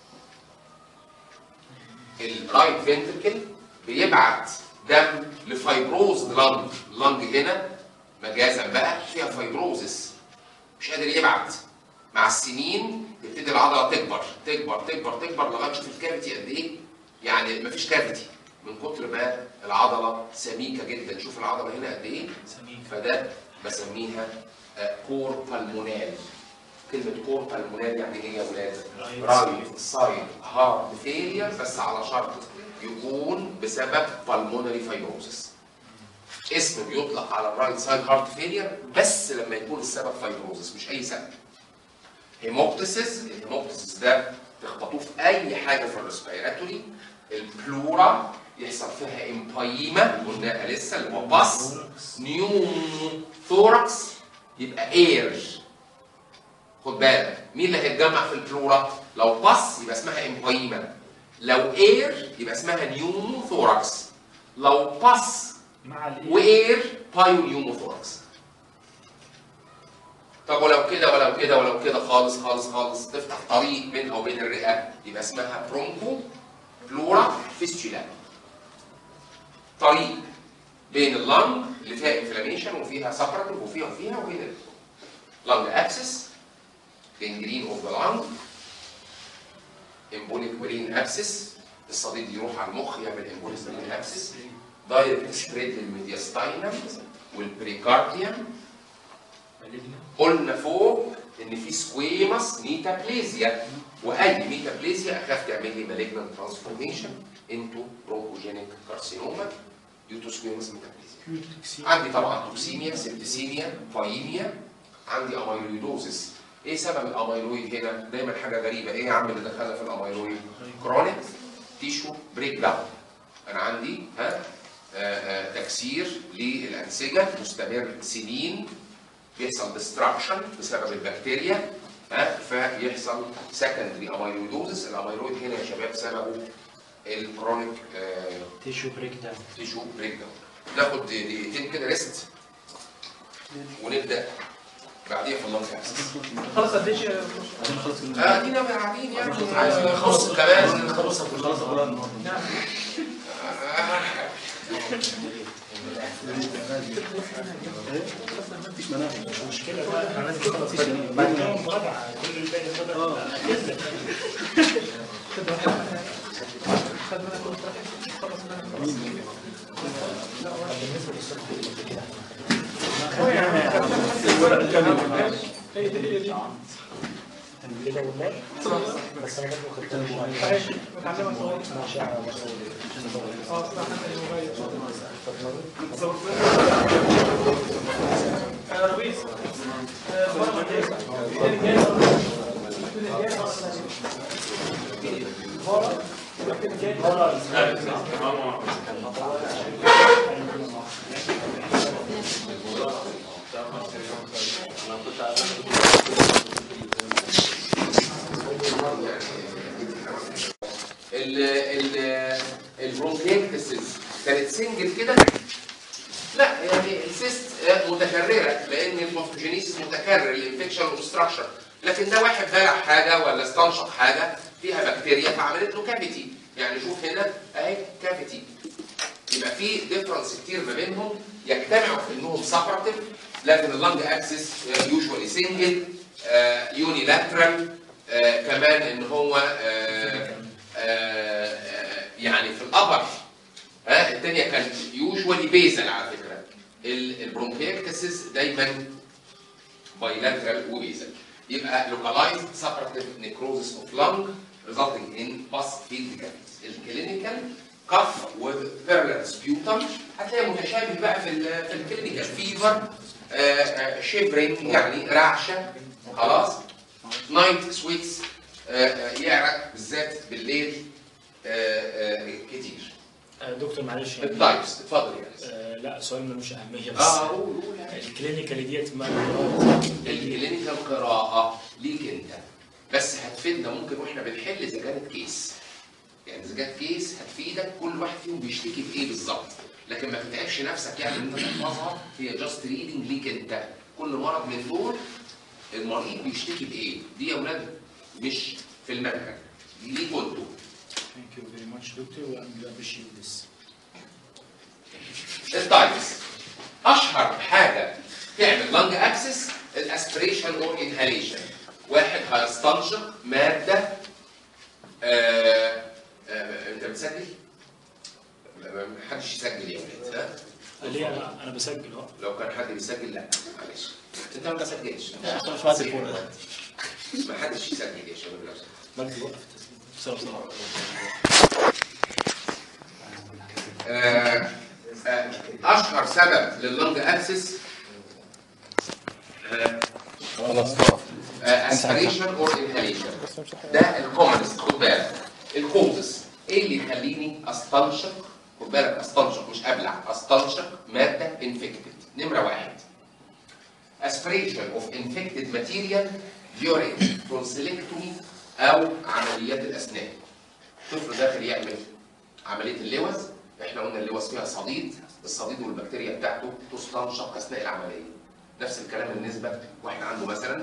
الرايت فنتركل بيبعت دم لفايبروز لانج لانج هنا مجازا بقى فيها فايبروزس مش قادر يبعت مع السنين تبتدي العضله تكبر تكبر تكبر تكبر لغايه تشوف الكافيتي قد ايه يعني مفيش كافيتي من كتر ما العضله سميكه جدا شوف العضله هنا قد ايه سميك فده بسميها آه، كور بالمونال كلمة كور بالمونال يعني ايه يا ولاد؟ رايت سايد هارت فيلير بس على شرط يكون بسبب بالمونري فايبروزس اسم بيطلق على الرايت سايد هارت فيلير بس لما يكون السبب فايبروزس مش اي سبب هيموبتسيس الهيموبتسيس ده تخبطوه في اي حاجه في الريسبيراتوري البلورا يحصل فيها امبايما قلناها لسه اللي هو باس نيو ثوركس يبقى اير خد بالك مين اللي هيتجمع في البلورا لو باس يبقى اسمها امبايما لو اير يبقى اسمها نيو ثوركس لو باس مع الايه واير بايو نيوموثوركس طب ولو كده ولو كده ولو كده خالص خالص خالص تفتح طريق بينها وبين الرئه يبقى اسمها برونكو بلورا فيستولا طريق بين اللنج اللي فيها انفلاميشن وفيها سبراتيف وفيها وفيها وبين اللنج اكسس gangrene اوف ذا لانج امبوليك برين ابسس الصديد يروح على المخ يعمل امبوليك برين ابسس دايركت سبريد للميدياستاينم والبريكارديوم قلنا فوق ان في سكويمس ميتابليزيا واي ميتابليزيا اخاف تعمل لي مالجنان ترانسفورميشن انتو برونكوجينيك كارسينوما ديو تو سكويمس ميتابليزيا عندي طبعا توكسيميا سيبتسيميا فايميا عندي اميلويدوزس ايه سبب الاميلويد هنا دايما حاجه غريبه ايه يا عم اللي دخلنا في الاميلويد كرونيك تيشو بريك داون انا عندي ها آه، آه، تكسير للانسجه مستمر سنين بيحصل ديستراكشن بسبب البكتيريا ها فيحصل سكندري اميلويدوزس الاميلويد هنا يا شباب سببه الكرونيك تيشو بريك داون تيشو بريك داون ناخد دقيقتين كده ريست ونبدا بعديها في اللنج خلاص قديش اه دينا قاعدين يعني عايز نخلص كمان خلص خلص هي دي هي دي صحيح متعلمة صغير اه اسمها حسن المغير آه، رويس آه، مرة قد ايه؟ التاني جاي التاني جاي مرة التاني جاي ال ال البرونكيكتسز كانت سنجل كده لا يعني السيست متكرره لان الباثوجينيسيس متكرر الانفكشن اوبستراكشن لكن ده واحد بلع حاجه ولا استنشق حاجه فيها بكتيريا فعملت له كافيتي يعني شوف هنا اهي كافيتي يبقى في ديفرنس كتير ما بينهم يجتمعوا في انهم سبراتيف لكن اللنج اكسس يوجوالي سنجل يوني لاترال كمان ان هو آه، آه، آه، يعني في الابر ها الثانيه كانت يوجوالي بيزل على فكره البرونكيكتسس دايما بايلاترال وبيزل يبقى localized suppurative necrosis of lung resulting in pus filled cavities الكلينيكال كف وفيرلنس سبيوتم هتلاقي متشابه بقى في ال في الكلينيكال فيفر شيفرنج يعني رعشه خلاص نايت سويتس يعرق بالذات بالليل آه، آه، كتير آه، دكتور معلش يعني التايبس اتفضل يا انس آه، لا سؤال ملوش اهميه بس اه قول قول يعني. الكلينيكال ديت ما الكلينيكال قراءة ليك انت بس هتفيدنا ممكن واحنا بنحل اذا كانت كيس يعني اذا كانت كيس هتفيدك كل واحد فيهم بيشتكي بايه بالظبط لكن ما تتعبش نفسك يعني ان انت تحفظها هي جاست ريدنج ليك انت كل مرض من دول المريض بيشتكي بايه دي يا اولاد مش في المنهج دي ليكوا انتوا ثانك يو فيري ماتش دكتور وانا ابريشيت ذس التايبس اشهر حاجه تعمل لانج اكسس الاسبريشن اور انهاليشن واحد هيستنشق ماده آه آه انت بتسجل؟ ما حدش يسجل يا ولاد ها؟ ليه انا انا بسجل اه لو كان حد بيسجل لا معلش انت ما بتسجلش مش وقت الفول. ما حدش يسجل يا شباب لو سمحت. مجدي وقف التسجيل بسرعه بسرعه آه، آه، اشهر سبب لللنج اكسس اسبريشن اور انهاليشن ده الكومنست خد بالك الكوزس ايه اللي يخليني استنشق خد بالك استنشق مش ابلع استنشق ماده انفكتد نمره واحد aspiration of infected material during tonsillectomy او عمليات الاسنان طفل داخل يعمل عمليه اللوز احنا قلنا اللوز فيها صديد الصديد والبكتيريا بتاعته تستنشق اثناء العمليه نفس الكلام بالنسبه واحد عنده مثلا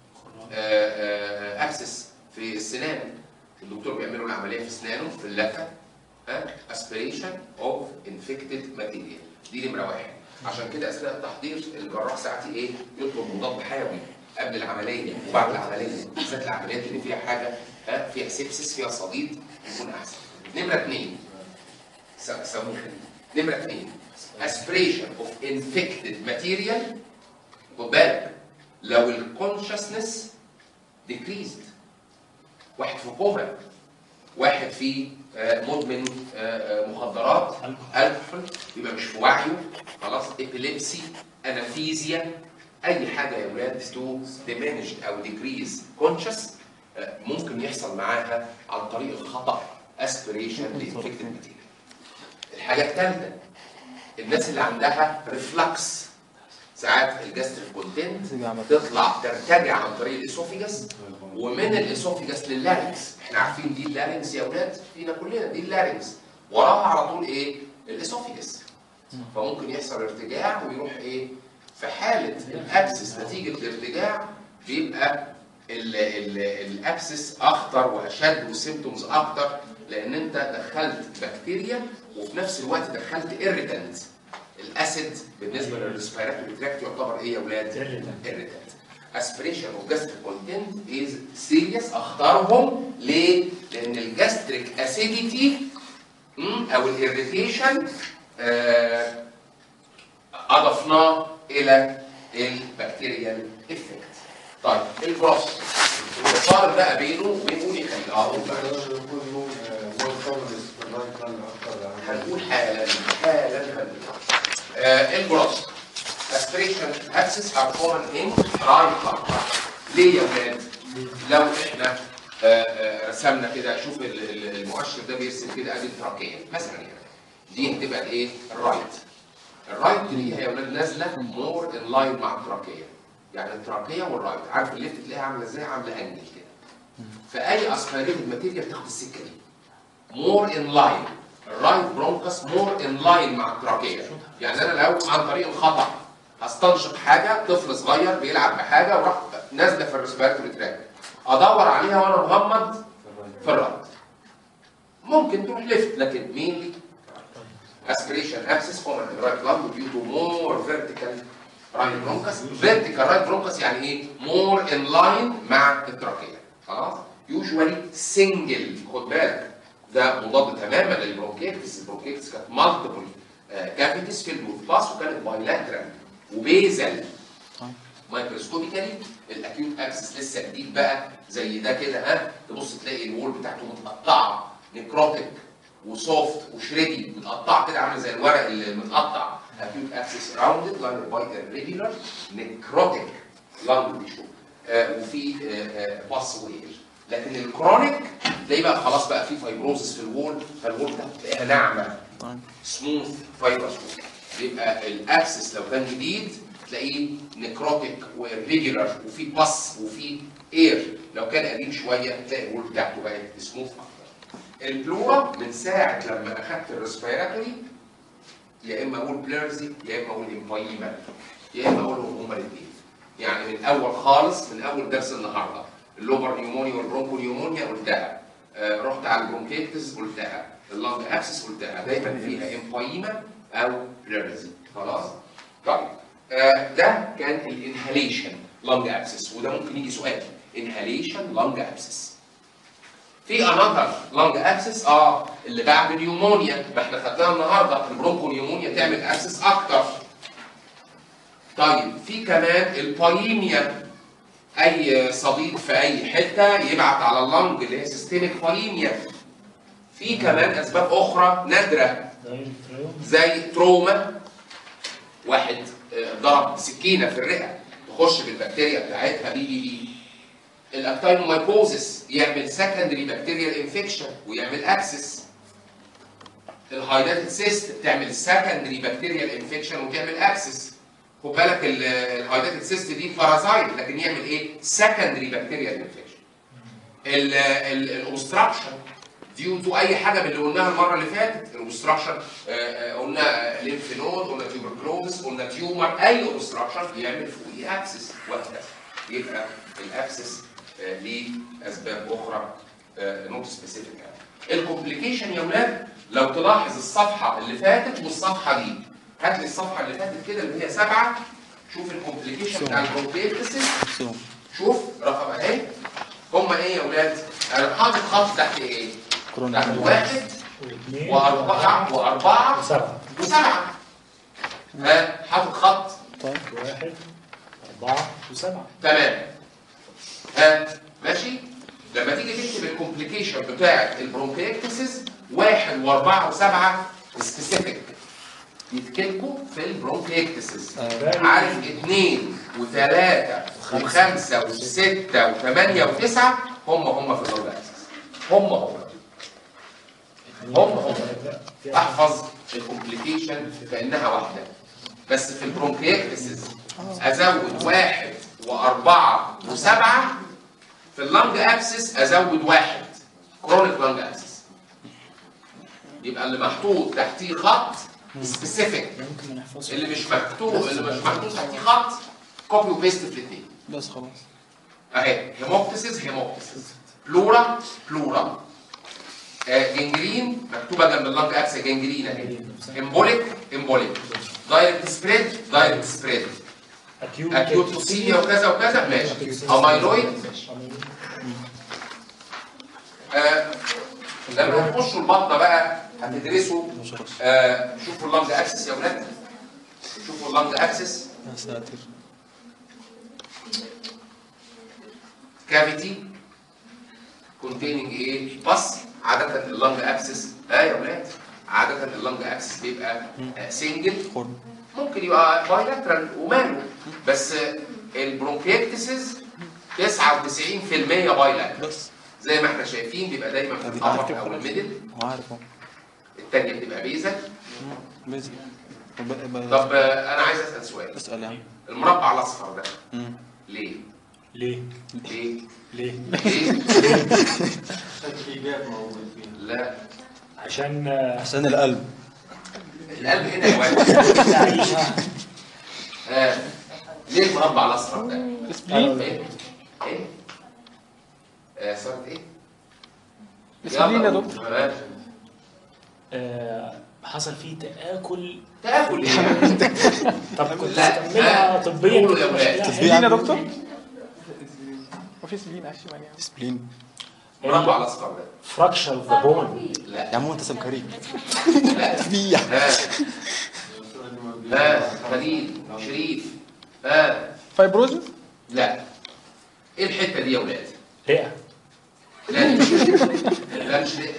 اكسس في السنان الدكتور بيعمل له العمليه في اسنانه في اللثه اسبريشن اوف انفكتد ماتيريال دي نمره واحد عشان كده اثناء التحضير الجراح ساعتي ايه يطلب مضاد حيوي قبل العمليه وبعد العمليه بالذات العمليات اللي فيها حاجه ها فيها سيبسس فيها صديد يكون احسن نمره اثنين س- سموه نمره اثنين aspiration of infected material خد بالك لو الكونشسنس decreased واحد في كوما واحد في آه، مدمن آه، آه، مخدرات الكحول يبقى مش في وعيه خلاص ابيليبسي انافيزيا اي حاجه يا ولاد تو diminished او decrease conscious آه، ممكن يحصل معاها عن طريق الخطا aspiration لانفكتد ماتيريال الحاجه الثالثه الناس اللي عندها ريفلكس ساعات الجاستريك كونتنت تطلع ترتجع عن طريق الاسوفيجاس ومن الاسوفيجاس لللارنكس احنا عارفين دي اللارنكس يا اولاد فينا كلنا دي اللارنكس وراها على طول ايه الاسوفيجاس فممكن يحصل ارتجاع ويروح ايه في حاله الابسس نتيجه الارتجاع بيبقى ال- ال- الابسس اخطر واشد وسيمتومز اكتر لان انت دخلت بكتيريا وفي نفس الوقت دخلت irritant الاسيد بالنسبه للريسبيراتوري تراكت يعتبر ايه يا اولاد؟ irritant aspiration of gastric content is serious اختارهم ليه؟ لان الجاستريك اسيديتي او الاريتيشن اضفناه الى البكتيريال افكت طيب البروس الفارق بقى بينه وبين قولي خليل اه قول معلش. هنقول حالا حالا هنقول آه البروس aspiration access are common in right ليه يا ولاد؟ لو احنا آه، آه، رسمنا كده شوف ال- ال- المؤشر ده بيرسم كده ادي التراكيه مثلا يعني دي هتبقى الايه؟ الرايت الرايت دي هي يا ولاد نازله مور ان لاين مع التراكيه يعني التراكيه والرايت عارف الليفت تلاقيها عامله ازاي؟ عامله انجل كده فاي اسبيريتد ماتيريال بتاخد السكه دي مور ان لاين الرايت برونكس مور ان لاين مع التراكيه يعني انا لو عن طريق الخطا هستنشق حاجه طفل صغير بيلعب بحاجه وراح نازله في الريسبيراتوري تراك ادور عليها وانا مغمض في الرايت ممكن تروح ليفت لكن مين aspiration access common in right lung due to more vertical right bronchus vertical right bronchus يعني ايه more in line مع التراكيه خلاص usually single خد بالك ده مضاد تماما للبرونكيتس البرونكيتس كانت multiple كافيتيز فيلد وذ باس وكانت بايلاترال وبيزل مايكروسكوبيكالي الاكيوت اكسس لسه جديد بقى زي ده كده ها تبص تلاقي الوول بتاعته متقطعه نيكروتيك وسوفت وشريدي متقطعه كده عامل زي الورق اللي متقطع acute access rounded line by irregular necrotic lung tissue آه وفي باس وير لكن الكرونيك تلاقي بقى خلاص بقى في فايبروزس في الوول فالوول بتاعته تلاقيها ناعمه طيب سموث فايبرز بيبقى الاكسس لو كان جديد تلاقيه نكروتيك وريجولار وفي باس وفي اير لو كان قديم شويه تلاقي الوول بتاعته بقت سموث اكتر البلورا من ساعه لما اخدت الريسبيراتوري يا اما اقول بليرزي يا اما اقول امبايما يا اما اقولهم هما الاثنين يعني من الاول خالص من اول درس النهارده اللوبر نيومونيا والبرونكو نيومونيا قلتها آه رحت على البرونكيتس قلتها اللانج اكسس قلتها دايما فيها امبايما او بليرزي خلاص طيب آه ده كان الانهاليشن لانج ابسس وده ممكن يجي سؤال انهاليشن لانج ابسس في انذر لانج ابسس اه اللي بعد نيومونيا ما احنا خدناها النهارده البرونكو نيومونيا تعمل ابسس اكتر طيب في كمان البايميا اي صديد في اي حته يبعت على اللنج اللي هي سيستميك بايميا في كمان اسباب اخرى نادره زي تروما واحد آه، ضرب سكينه في الرئه تخش بالبكتيريا بتاعتها بي بي بي الاكتينومايكوزس يعمل سكندري بكتيريال انفكشن ويعمل ابسس الهايداتد سيست تعمل سكندري بكتيريال انفكشن وتعمل ابسس خد بالك الهايداتد سيست دي بارازايت لكن يعمل ايه سكندري بكتيريال انفكشن الاوبستراكشن ديو تو اي حاجه من اللي قلناها المره اللي فاتت الاوبستراكشن قلنا ليمف نود قلنا تيوبركلوز قلنا تيومر اي اوبستراكشن يعمل فوقيه ابسس وهكذا يبقى الابسس آه، ليه اسباب اخرى نوت سبيسيفيك الكومبليكيشن يا ولاد لو تلاحظ الصفحه اللي فاتت والصفحه دي هات لي الصفحه اللي فاتت كده اللي هي سبعه شوف الكومبليكيشن بتاع البرونكيتس سوم شوف رقم اهي هم ايه يا ولاد؟ انا حاطط خط تحت ايه؟ تحت كورونا واحد واثنين واربعه واربعه وسبعة وسبعه ها حاطط خط طيب واحد أربعة وسبعة تمام ها ماشي لما تيجي تكتب الكومبليكيشن بتاعه البرونكيكتسز واحد واربعه وسبعه سبيسيفيك يتكتبوا في البرونكيكتسز عارف اثنين وثلاثة وخمسة وستة وثمانية وتسعة هم هم في اللونج اكسس هم هم هم هم احفظ الكومبليكيشن كانها واحده بس في البرونكيكتسز ازود واحد واربعه وسبعه في اللنج ابسس ازود واحد كرونيك لنج ابسس يبقى اللي محطوط تحتيه خط سبيسيفيك ممكن نحفظه اللي مش مكتوب اللي مش محطوط تحتيه خط كوبي وبيست في الاثنين بس خلاص اهي هيموبتسيس هيموبتسيس بلورا بلورا آه جنجرين مكتوبه جنب اللنج اكس جنجرين اهي امبوليك امبوليك دايركت سبريد دايركت سبريد أكيوت اكيوت توسيميا وكذا وكذا ماشي امايلويد آه لما هتخشوا البطنه بقى هتدرسوا آه شوفوا اللنج اكسس يا ولاد شوفوا اللنج اكسس يا ساتر كافيتي containing ايه بس عادة اللنج ابسس اه يا ولاد عادة اللنج ابسس بيبقى سنجل خرم ممكن يبقى بايلاترال وماله بس البرونكيكتسز 99% بايلاترال بس زي ما احنا شايفين بيبقى دايما في الابر او الميدل هو عارف اهو الثانيه بتبقى بيزك بيزي وب- ب- طب آه، انا عايز اسال سؤال اسال يا عم المربع الاصفر ده مم. ليه؟ ليه؟ ليه؟ ليه؟ ليه؟ تركيبات موجود فيها لا عشان آه، عشان القلب القلب هنا يا ولد تعيشها آه. ليه المربع الاصفر ده؟ ايه؟ ايه؟ آه صارت ايه؟ اسبلين يا يلا، دكتور. تمام. آه، حصل فيه تآكل تاكل ايه؟ طب كنت لا. تكملها آه. طبيا قولوا يا كده ولاد. مشكلة. اسبلين يا دكتور وفي سبلين اشمل يعني اسبلين المربع الاصفر ده فراكشر اوف ذا بون يا لا عم هو انت سمكري لا تبيع ها ها خليل شريف ها فايبروزس لا ايه الحته دي يا ولاد؟ رئة لا دي مش لا مش رئة.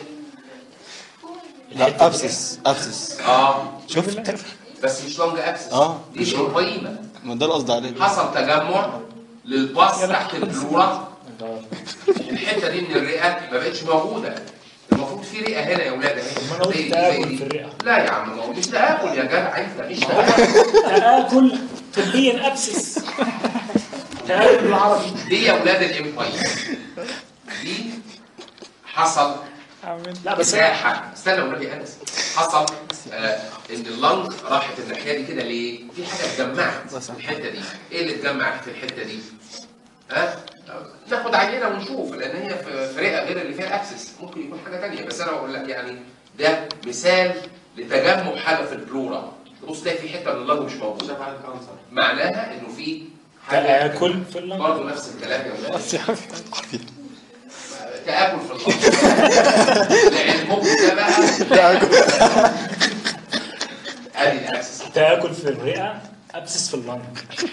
لا ابسس ابسس اه شفت بس مش لونج اكسس آه. دي مش قيمه ما ده القصد عليه حصل تجمع للباص تحت البلورة الحته دي من الرئه ما بقتش موجوده المفروض في رئه هنا يا اولاد اهي ما انا قلت زي دي- زي تآكل دي. في الرئة لا يا عم ما هو مش تاكل يا جدع انت مش تاكل تآكل طبيا ابسس تآكل بالعربي دي يا اولاد الامباير دي حصل آمين لا بس أنا- مساحه استنى والنبي انس حصل آه ان اللنج راحت الناحيه دي كده ليه؟ في حاجه اتجمعت في الحته دي، ايه اللي اتجمعت في الحته دي؟ ها؟ ناخد عينه ونشوف لان هي في في رئه غير اللي فيها اكسس ممكن يكون حاجه ثانيه بس انا بقول لك يعني ده مثال لتجمع حاجه في البلورا تبص تلاقي في حته من اللنج مش موجوده شبه الكانسر معناها انه في حاجه تآكل في اللنج برضه نفس الكلام يا ولاد عافية تآكل في الأرض لعلمكم ده بقى ادي الاكسس تآكل في الرئة ابسس في اللنج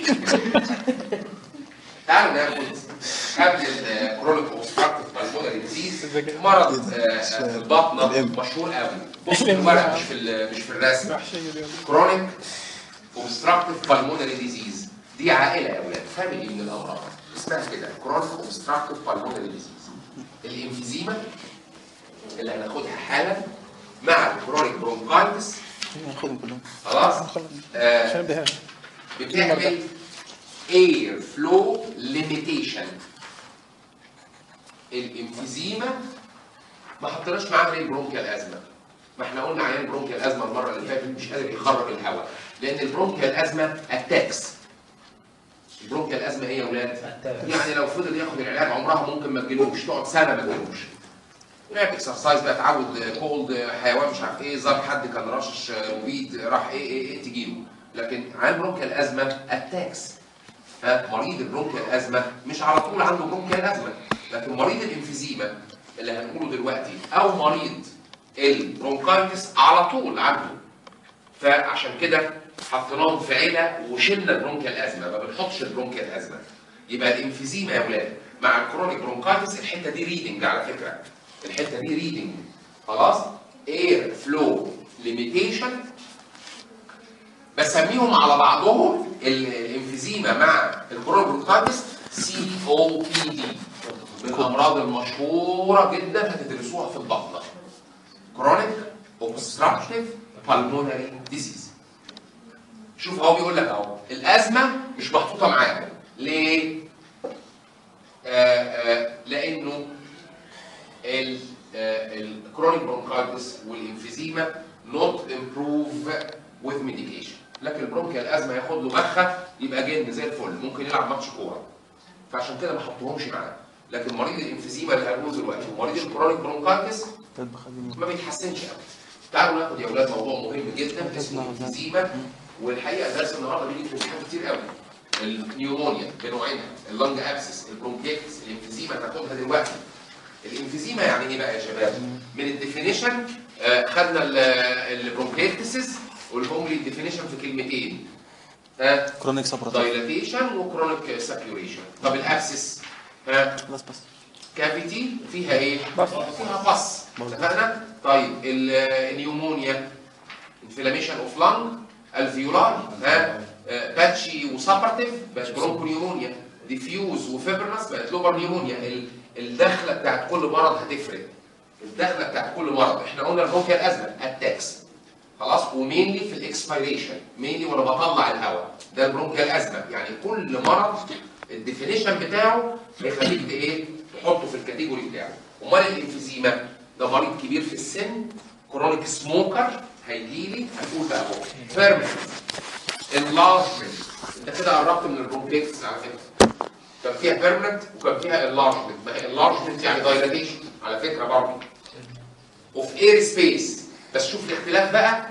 تعالوا ناخد قبل الكرونيك اوبستراكتيف بالمونري ديزيز مرض آه، في البطنه مشهور قوي بص في الورق مش في ال- مش في الرسم وحشة جدا كرونيك اوبستراكتيف بالمونري ديزيز دي عائله يا اولاد فاميلي من الامراض اسمها كده كرونيك اوبستراكتيف بالمونري ديزيز الانفيزيما اللي هناخدها حالا مع الكرونيك برونكايتس ناخدهم كلهم خلاص آه، عشان بديها بتعمل air flow limitation الانفيزيما ما حطيناش معاها ليه برونكيال ازمه ما احنا قلنا عيان برونكيال ازمه المره اللي فاتت مش قادر يخرج الهواء لان البرونكيال ازمه اتاكس البرونكيال ازمه ايه يا اولاد؟ يعني لو فضل ياخد العلاج عمرها ممكن ما تجيلوش تقعد سنه ما تجيلوش لعب اكسرسايز بقى اتعود كولد حيوان مش عارف ايه زار حد كان رشش وبيد راح ايه ايه, إيه تجيله لكن عيان برونكيال ازمه اتاكس ها مريض البرونكيال ازمه مش على طول عنده برونكيال ازمه لكن مريض الانفيزيما اللي هنقوله دلوقتي او مريض البرونكايتس على طول عنده فعشان كده حطيناهم في عيله وشلنا البرونكيال ازمه ما بنحطش البرونكيال ازمه يبقى الانفيزيما يا اولاد مع الكرونيك برونكايتس الحته دي ريدنج على فكره الحته دي ريدنج خلاص اير فلو ليميتيشن بسميهم على بعضهم ال- الانفيزيما مع الكرونيك برونكايتس سي او بي دي من الامراض المشهوره جدا هتدرسوها في البطنه كرونيك اوبستراكتيف بالمونري ديزيز شوف هو بيقول لك اهو الازمه مش محطوطه معاهم ليه؟ آه آه لانه الكرونيك برونكايتس والانفيزيما نوت امبروف وذ ميديكيشن لكن البرونكيال ازمه ياخد له مخه يبقى جن زي الفل ممكن يلعب ماتش كوره فعشان كده ما حطوهمش معاه لكن مريض الانفيزيما اللي هنقوله دلوقتي ومريض الكرونيك برونكايتس ما بيتحسنش قوي تعالوا ناخد يا اولاد موضوع مهم جدا اسمه الانفيزيما والحقيقه درس النهارده بيجي في امتحان كتير قوي النيومونيا بنوعينها اللنج ابسس البرونكيتس الانفيزيما هناخدها دلوقتي الانفيزيما يعني ايه بقى يا شباب؟ من الديفينيشن آه، خدنا البرونكيتسز قولهم لي الديفينيشن في كلمتين ها كرونيك سابراتيف دايلاتيشن وكرونيك سابيوريشن طب الابسس ها خلاص بس كافيتي فيها ايه؟ بس. فيها بص اتفقنا؟ طيب ال- النيومونيا انفلاميشن اوف لانج الفيولاي ها آه، باتشي وسابرتيف بقت برونكو نيومونيا ديفيوز وفيبرنس بقت لوبر نيومونيا ال- الدخله بتاعت كل مرض هتفرق الدخله بتاعت كل مرض احنا قلنا البرونكيال ازمه اتاكس خلاص ومينلي في الاكسبيريشن مينلي وانا بطلع الهواء ده البرونكيال ازمه يعني كل مرض الديفينيشن بتاعه هيخليك ت- ايه تحطه في الكاتيجوري بتاعه امال الانفيزيما ده مريض كبير في السن كرونيك سموكر هيجي لي هنقول بقى اهو بيرمننت انلارجمنت انت كده قربت من البرونكيتس على فكره كان فيها بيرمننت وكان فيها انلارجمنت ما هي انلارجمنت يعني دايلاتيشن على فكره برضه اوف اير سبيس بس شوف الاختلاف بقى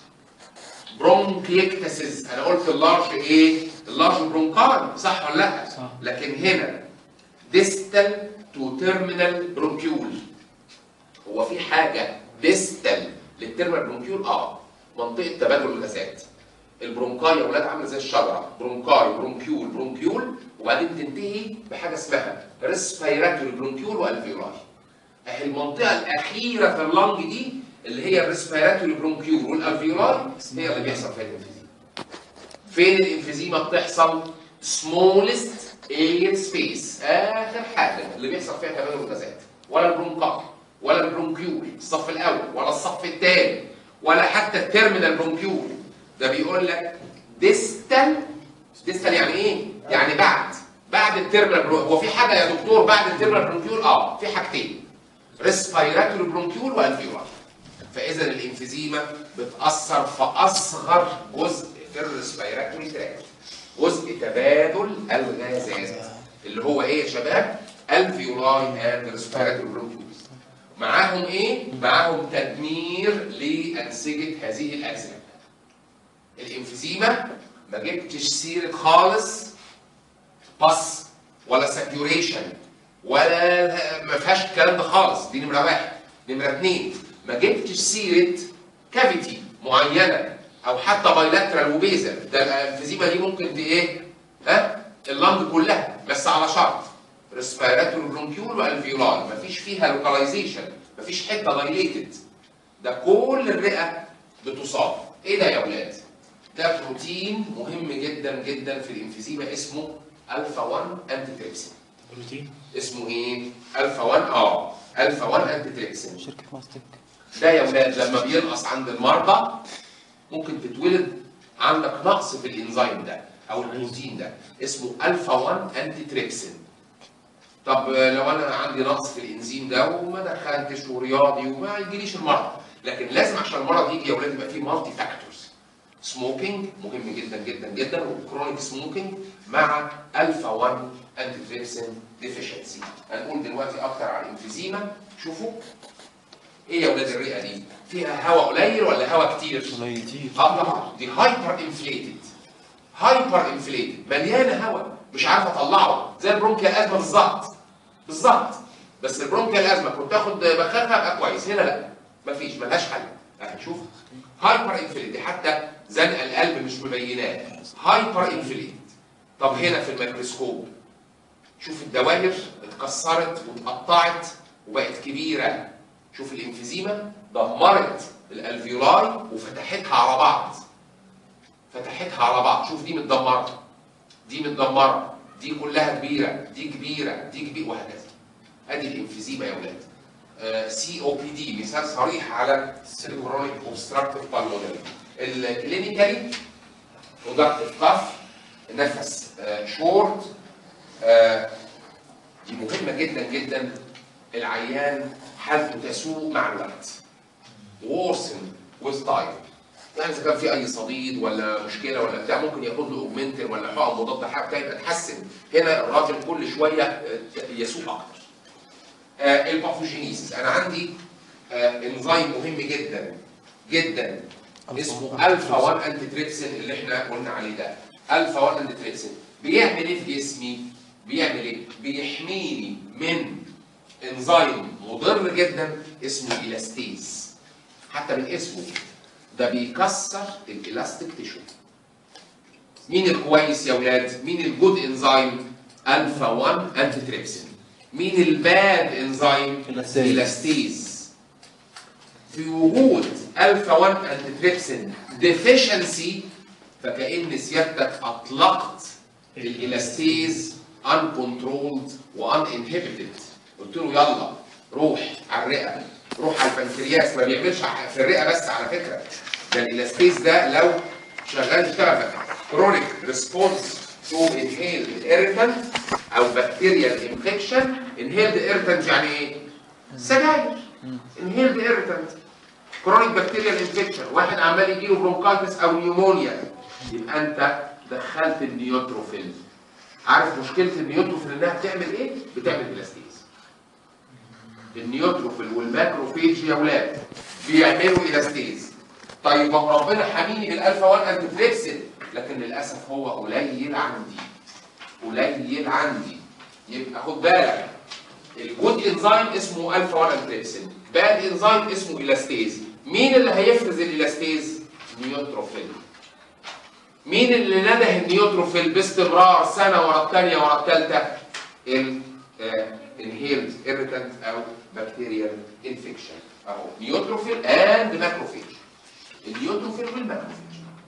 برونكيكتسز انا قلت اللارج ايه؟ اللارج برونكاي صح ولا لا؟ صح. لكن هنا ديستال تو تيرمينال برونكيول هو في حاجه ديستال للتيرمينال برونكيول اه منطقه تبادل الغازات البرونكاي يا اولاد عامله زي الشجره برونكاي برونكيول برونكيول وبعدين تنتهي بحاجه اسمها ريسبيراتوري برونكيول والفيولاي اهي المنطقه الاخيره في اللنج دي اللي هي الريسبيراتوري برونكيول والالفيولاي هي اللي بيحصل فيها الانفيزيما فين الانفيزيما بتحصل سمولست اير سبيس اخر حاجه اللي بيحصل فيها تبادل الغازات ولا البرونكاي ولا البرونكيول الصف الاول ولا الصف الثاني ولا حتى التيرمينال برونكيول ده بيقول لك ديستال ديستال يعني ايه؟ يعني بعد بعد التيرمينال برونكيول هو في حاجه يا دكتور بعد التيرمينال برونكيول؟ اه في حاجتين ريسبيراتوري برونكيول والفيولار فاذا الانفيزيما بتاثر في اصغر جزء في الريسبيراتوري تراكت جزء تبادل الغازات اللي هو ايه يا شباب؟ الفيولاي اند ريسبيراتوري برونكيولز معاهم ايه؟ معاهم تدمير لانسجه هذه الاجزاء الانفيزيما ما جبتش سيره خالص بس ولا ساتيوريشن ولا ما فيهاش الكلام ده خالص دي نمره واحد نمره اثنين ما جبتش سيره كافيتي معينه او حتى بايلاترال وبيزل ده الانفيزيما دي ممكن دي ايه؟ ها؟ اللنج كلها بس على شرط ريسبيراتوري برونكيول والفيولاي مفيش فيها لوكاليزيشن مفيش حته دايليتد ده كل الرئه بتصاب ايه ده يا اولاد؟ ده بروتين مهم جدا جدا في الانفيزيما اسمه الفا 1 انتي تريبسين بروتين اسمه ايه؟ الفا 1 اه الفا 1 انتي تريبسين شركة ماستك ده يا ولاد لما بينقص عند المرضى ممكن تتولد عندك نقص في الانزيم ده او البروتين ده اسمه الفا 1 انتي تريبسين طب لو انا عندي نقص في الانزيم ده وما دخلتش ورياضي وما يجيليش المرض لكن لازم عشان المرض يجي يا ولاد يبقى فيه مالتي فاكتورز سموكينج مهم جدا جدا جدا وكرونيك سموكينج مع الفا 1 انتي تريبسين ديفيشنسي هنقول دلوقتي اكتر على الانفيزيما شوفوا ايه يا ولاد الرئه دي؟ فيها هواء قليل ولا هواء كتير؟ قليل اه طبعا دي هايبر انفليتد هايبر انفليتد مليانه هواء مش عارف اطلعه زي البرونكيال ازمه بالظبط بالظبط بس البرونكيال ازمه كنت اخد بخاخه ابقى كويس هنا لا مفيش ملهاش حل اهي شوف هايبر انفليتد حتى زنق القلب مش مبيناه هايبر انفليتد طب هنا في الميكروسكوب شوف الدوائر اتكسرت واتقطعت وبقت كبيره شوف الانفيزيما دمرت الالفيولاي وفتحتها على بعض فتحتها على بعض شوف دي متدمره دي متدمره دي كلها كبيره دي كبيره دي كبيره وهكذا ادي الانفيزيما يا ولاد سي او بي دي مثال صريح على الكرونيك اوبستراكتيف بالمونري الكلينيكالي برودكتيف كاف نفس شورت دي مهمه جدا جدا العيان حالته تسوء مع الوقت وورسن ويز تايم يعني اذا كان في اي صديد ولا مشكله ولا بتاع ممكن ياخد له اوجمنتن ولا حقن مضاد حيوي بتاع يبقى اتحسن هنا الراجل كل شويه آه، يسوء اكتر آه الباثوجينيسيس انا عندي آه انزيم مهم جدا جدا اسمه الفا 1 انتي تريبسين اللي احنا قلنا عليه ده الفا 1 انتي تريبسين بيعمل ايه في جسمي؟ بيعمل ايه؟ بيحميني من انزيم مضر جدا اسمه الاستيز حتى من اسمه ده بيكسر الالاستيك تيشو مين الكويس يا ولاد؟ مين الجود انزيم؟ الفا 1 انتي تريبسين مين الباد انزيم؟ الأستيز. الاستيز في وجود الفا 1 انتي تريبسين ديفيشنسي فكأن سيادتك اطلقت الالاستيز uncontrolled وانانهبيتد قلت له يلا روح على الرئه روح على البنكرياس ما بيعملش ع- في الرئه بس على فكره ده الالاستيز ده لو شغال يشتغل كرونيك ريسبونس تو انهيلد ايريتانت او بكتيريال انفكشن انهيلد ايريتانت يعني ايه؟ سجاير انهيلد ايريتانت كرونيك بكتيريال انفكشن واحد عمال يجيله برونكايتس او نيومونيا يبقى انت دخلت النيوتروفيل عارف مشكله النيوتروفيل انها بتعمل ايه؟ بتعمل الاستيز النيوتروفيل والماكروفيج يا ولاد بيعملوا الاستيز طيب ما هو ربنا حميني بالالفا 1 انتي لكن للاسف هو قليل عندي قليل عندي يبقى خد بالك الجود انزيم اسمه الفا 1 انتريبسين باد انزيم اسمه الاستيز مين اللي هيفرز الالاستيز نيوتروفيل مين اللي نده النيوتروفيل باستمرار سنه ورا الثانيه ورا الثالثه الانهيلد irritant او بكتيريال انفكشن اهو نيوتروفيل اند ماكروفيج النيوتروفيل والماكروفيج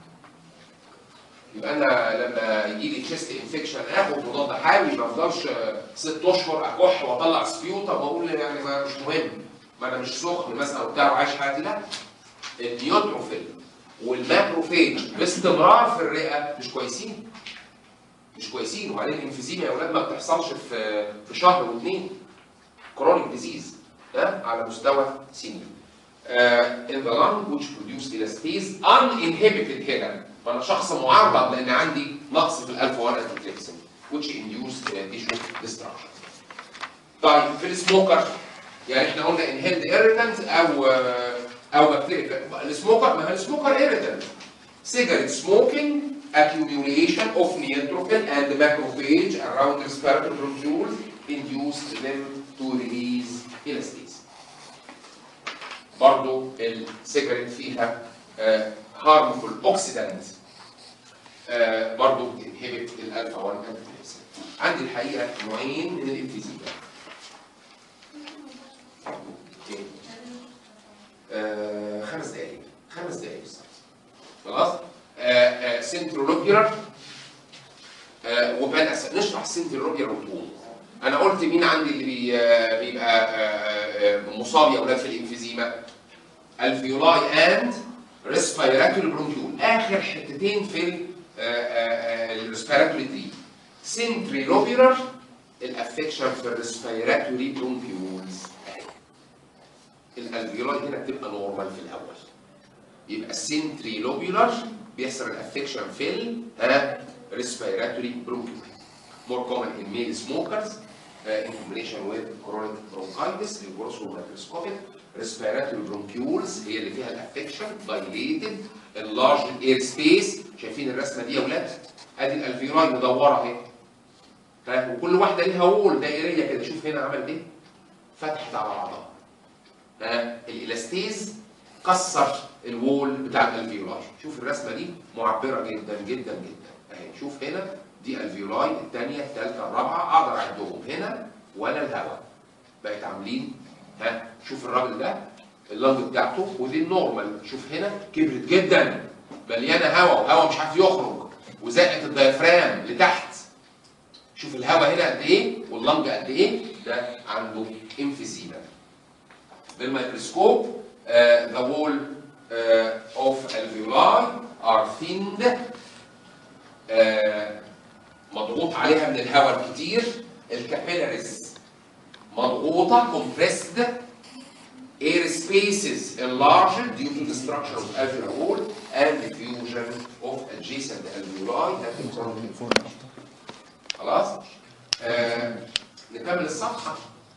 يبقى انا لما يجي لي تشيست انفكشن اخد مضاد حيوي ما افضلش آه، ست اشهر اكح واطلع سبيوتم واقول يعني ما مش مهم ما انا مش سخن مثلا وبتاع وعايش حياتي لا النيوتروفيل والماكروفيج باستمرار في الرئه مش كويسين مش كويسين وبعدين الانفيزيما يا اولاد ما بتحصلش في في شهر واثنين كرونيك ديزيز ده على مستوى سنين uh, in the lung which produce elastase uninhibited هنا فانا شخص معرض لان عندي نقص في الالفا 1 انتيتريبسين which induce uh, tissue destruction. طيب في السموكر يعني احنا قلنا inhaled irritant او آه، او بكتيريا السموكر ما هو السموكر irritant cigarette smoking accumulation of neutrophil and macrophage around respiratory bronchioles induce them to release elastase. برضو السيجاريت فيها آه، harmful oxidant آه، برضو بتنهبت الالفا 1 انتيبيوتيك عندي الحقيقه نوعين من الانفيزيما آه، خمس دقائق خمس دقائق بالظبط خلاص سنترولوبيولار وبان أس- نشرح السنترولوبيولار وتقوم انا قلت مين عندي اللي بي آه، بيبقى آه، آه، مصاب يا اولاد في الانفيزيما الفيولاي اند ريسبيراتوري برونكيول اخر حتتين في الريسبيراتوري تري سنتري لوبيولار الافكشن في الريسبيراتوري برونكيولز الالفيولاي هنا بتبقى نورمال في الاول يبقى السنتري لوبيولار بيحصل الافكشن في ال ريسبيراتوري برونكيول more common in male smokers uh, in combination with chronic bronchitis الجروس microscopic respiratory bronchioles هي اللي فيها الافكشن dilated enlarged air space شايفين الرسمه دي يا ولاد ادي الالفيولاي مدوره اهي ها؟ وكل واحده ليها وول دائريه كده شوف هنا عمل ايه فتحت على بعضها ها الالاستيز كسر الوول بتاع الالفيولاي شوف الرسمه دي معبره جدا جدا جدا اهي شوف هنا دي الفيولاي الثانيه الثالثه الرابعه اقدر اعدهم هنا ولا الهواء بقت عاملين ها شوف الراجل ده اللنج بتاعته ودي النورمال شوف هنا كبرت جدا مليانه هواء وهواء مش عارف يخرج وزقت الديافرام لتحت شوف الهواء هنا قد ايه واللنج قد ايه ده عنده انفيزيما بالميكروسكوب uh, the wall uh, of alveoli are thinned uh, مضغوط عليها من الهواء الكتير الكابيلاريز مضغوطة compressed air spaces enlarged due to the structure of alveolar wall and diffusion of adjacent alveoli that is chronic خلاص آه نكمل الصفحة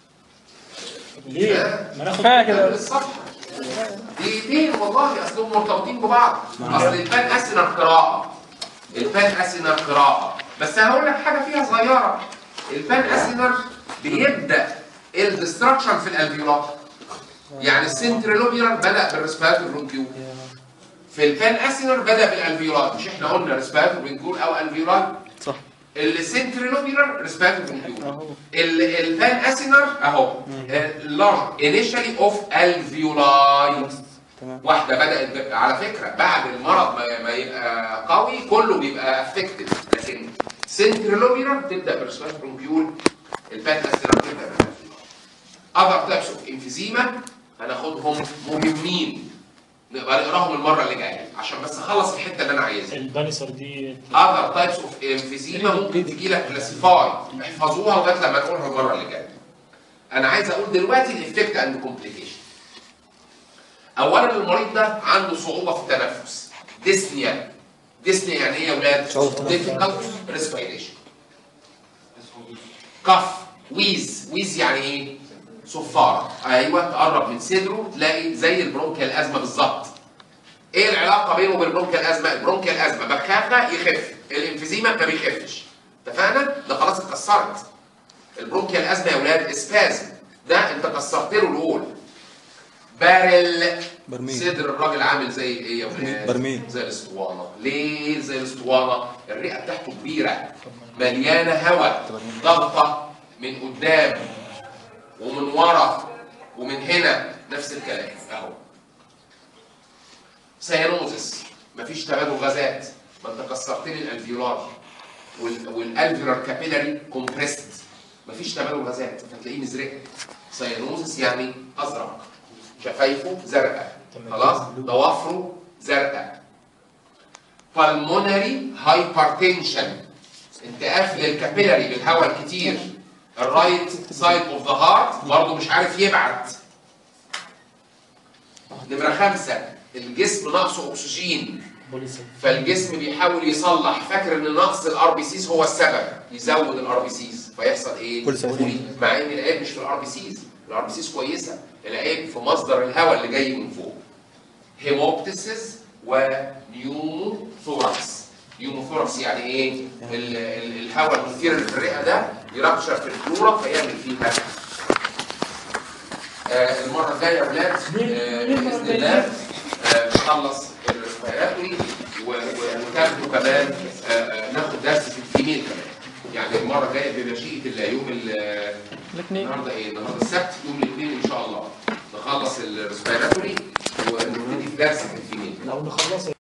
ليه؟ ما ناخد كفايه كده نكمل الصفحة دقيقتين والله اصلهم مرتبطين ببعض اصل البان اسنر قراءة البان اسنر قراءة بس هقول لك حاجة فيها صغيرة البان اسنر بيبدأ الدستركشن في الالفيولات يعني السنتريلوبيولار بدأ بالريسبيراتور برونكيول في البان اسنر بدأ بالالفيولات مش احنا قلنا ريسبيراتور برونكيول او الفيولات صح السنتريلوبيولار ريسبيراتور برونكيول اهو ال- البان اسنر اهو لارج انيشالي اوف الفيولاي تمام واحده بدات ب- على فكره بعد المرض ما, ما يبقى قوي كله بيبقى افكتد لكن سنتريلوبيولار تبدا بالريسبيراتور برونكيول البان اسنر تبدا بالالفيولاي اذر تايبس اوف انفيزيما هناخدهم مهمين نبقى نقراهم المره اللي جايه عشان بس اخلص الحته اللي انا عايزها البانيسر دي other types of emphysema ممكن تجي لك كلاسيفاي احفظوها لغايه لما نقولها المره اللي جايه. انا عايز اقول دلوقتي الافكت اند كومبليكيشن. اولا المريض ده عنده صعوبه في التنفس. ديسنيا. ديسنيا يعني ايه يا اولاد؟ difficult respiration. كف ويز ويز يعني ايه؟ صفاره ايوه تقرب من صدره تلاقي زي البرونكيال ازمه بالظبط. ايه العلاقه بينه وبين البرونكيال ازمه؟ البرونكيال ازمه بخاخه يخف، الانفيزيما ما بيخفش. اتفقنا؟ ده خلاص اتكسرت. البرونكيال ازمه يا اولاد اسبازم ده انت كسرت له الول. بارل برميل. صدر الراجل عامل زي ايه يا ولاد؟ برميل. زي الاسطوانه، ليه زي الاسطوانه؟ الرئه بتاعته كبيره مليانه هواء ضغطه من قدام ومن ورا ومن هنا نفس الكلام اهو سيانوزس مفيش تبادل غازات ما انت كسرت لي الالفيولار وال- والالفيولار كابيلاري كومبريست مفيش تبادل غازات فتلاقيه مزرق سيانوزس يعني ازرق شفايفه زرقاء خلاص ضوافره زرقاء pulmonary hypertension انتقاف للكابيلاري بالهواء الكتير الرايت سايد اوف ذا هارت برضه مش عارف يبعت نمرة خمسة الجسم ناقصه أكسجين فالجسم بيحاول يصلح فاكر ان نقص الار بي سيز هو السبب يزود الار بي سيز فيحصل ايه؟ بوليسايتين. بولي. مع ان العيب مش في الار بي سيز الار بي سيز كويسه العيب في مصدر الهواء اللي جاي من فوق هيموبتسيس ونيوموثوركس نيوموثوركس يعني ايه؟ ال- ال- الهواء المثير اللي في الرئه ده يركشر في الفلورا فيعمل فيها آه، المره الجايه يا ولاد آه، باذن الله آه، نخلص الريسبيراتوري و- و- وتاخدوا كمان آه، آه، ناخد درس في الفيميل كمان يعني المره الجايه بمشيئه الله يوم ال- الاثنين النهارده ايه؟ النهارده السبت يوم الاثنين ان شاء الله نخلص الريسبيراتوري ونبتدي في درس في الفيميل لو نخلص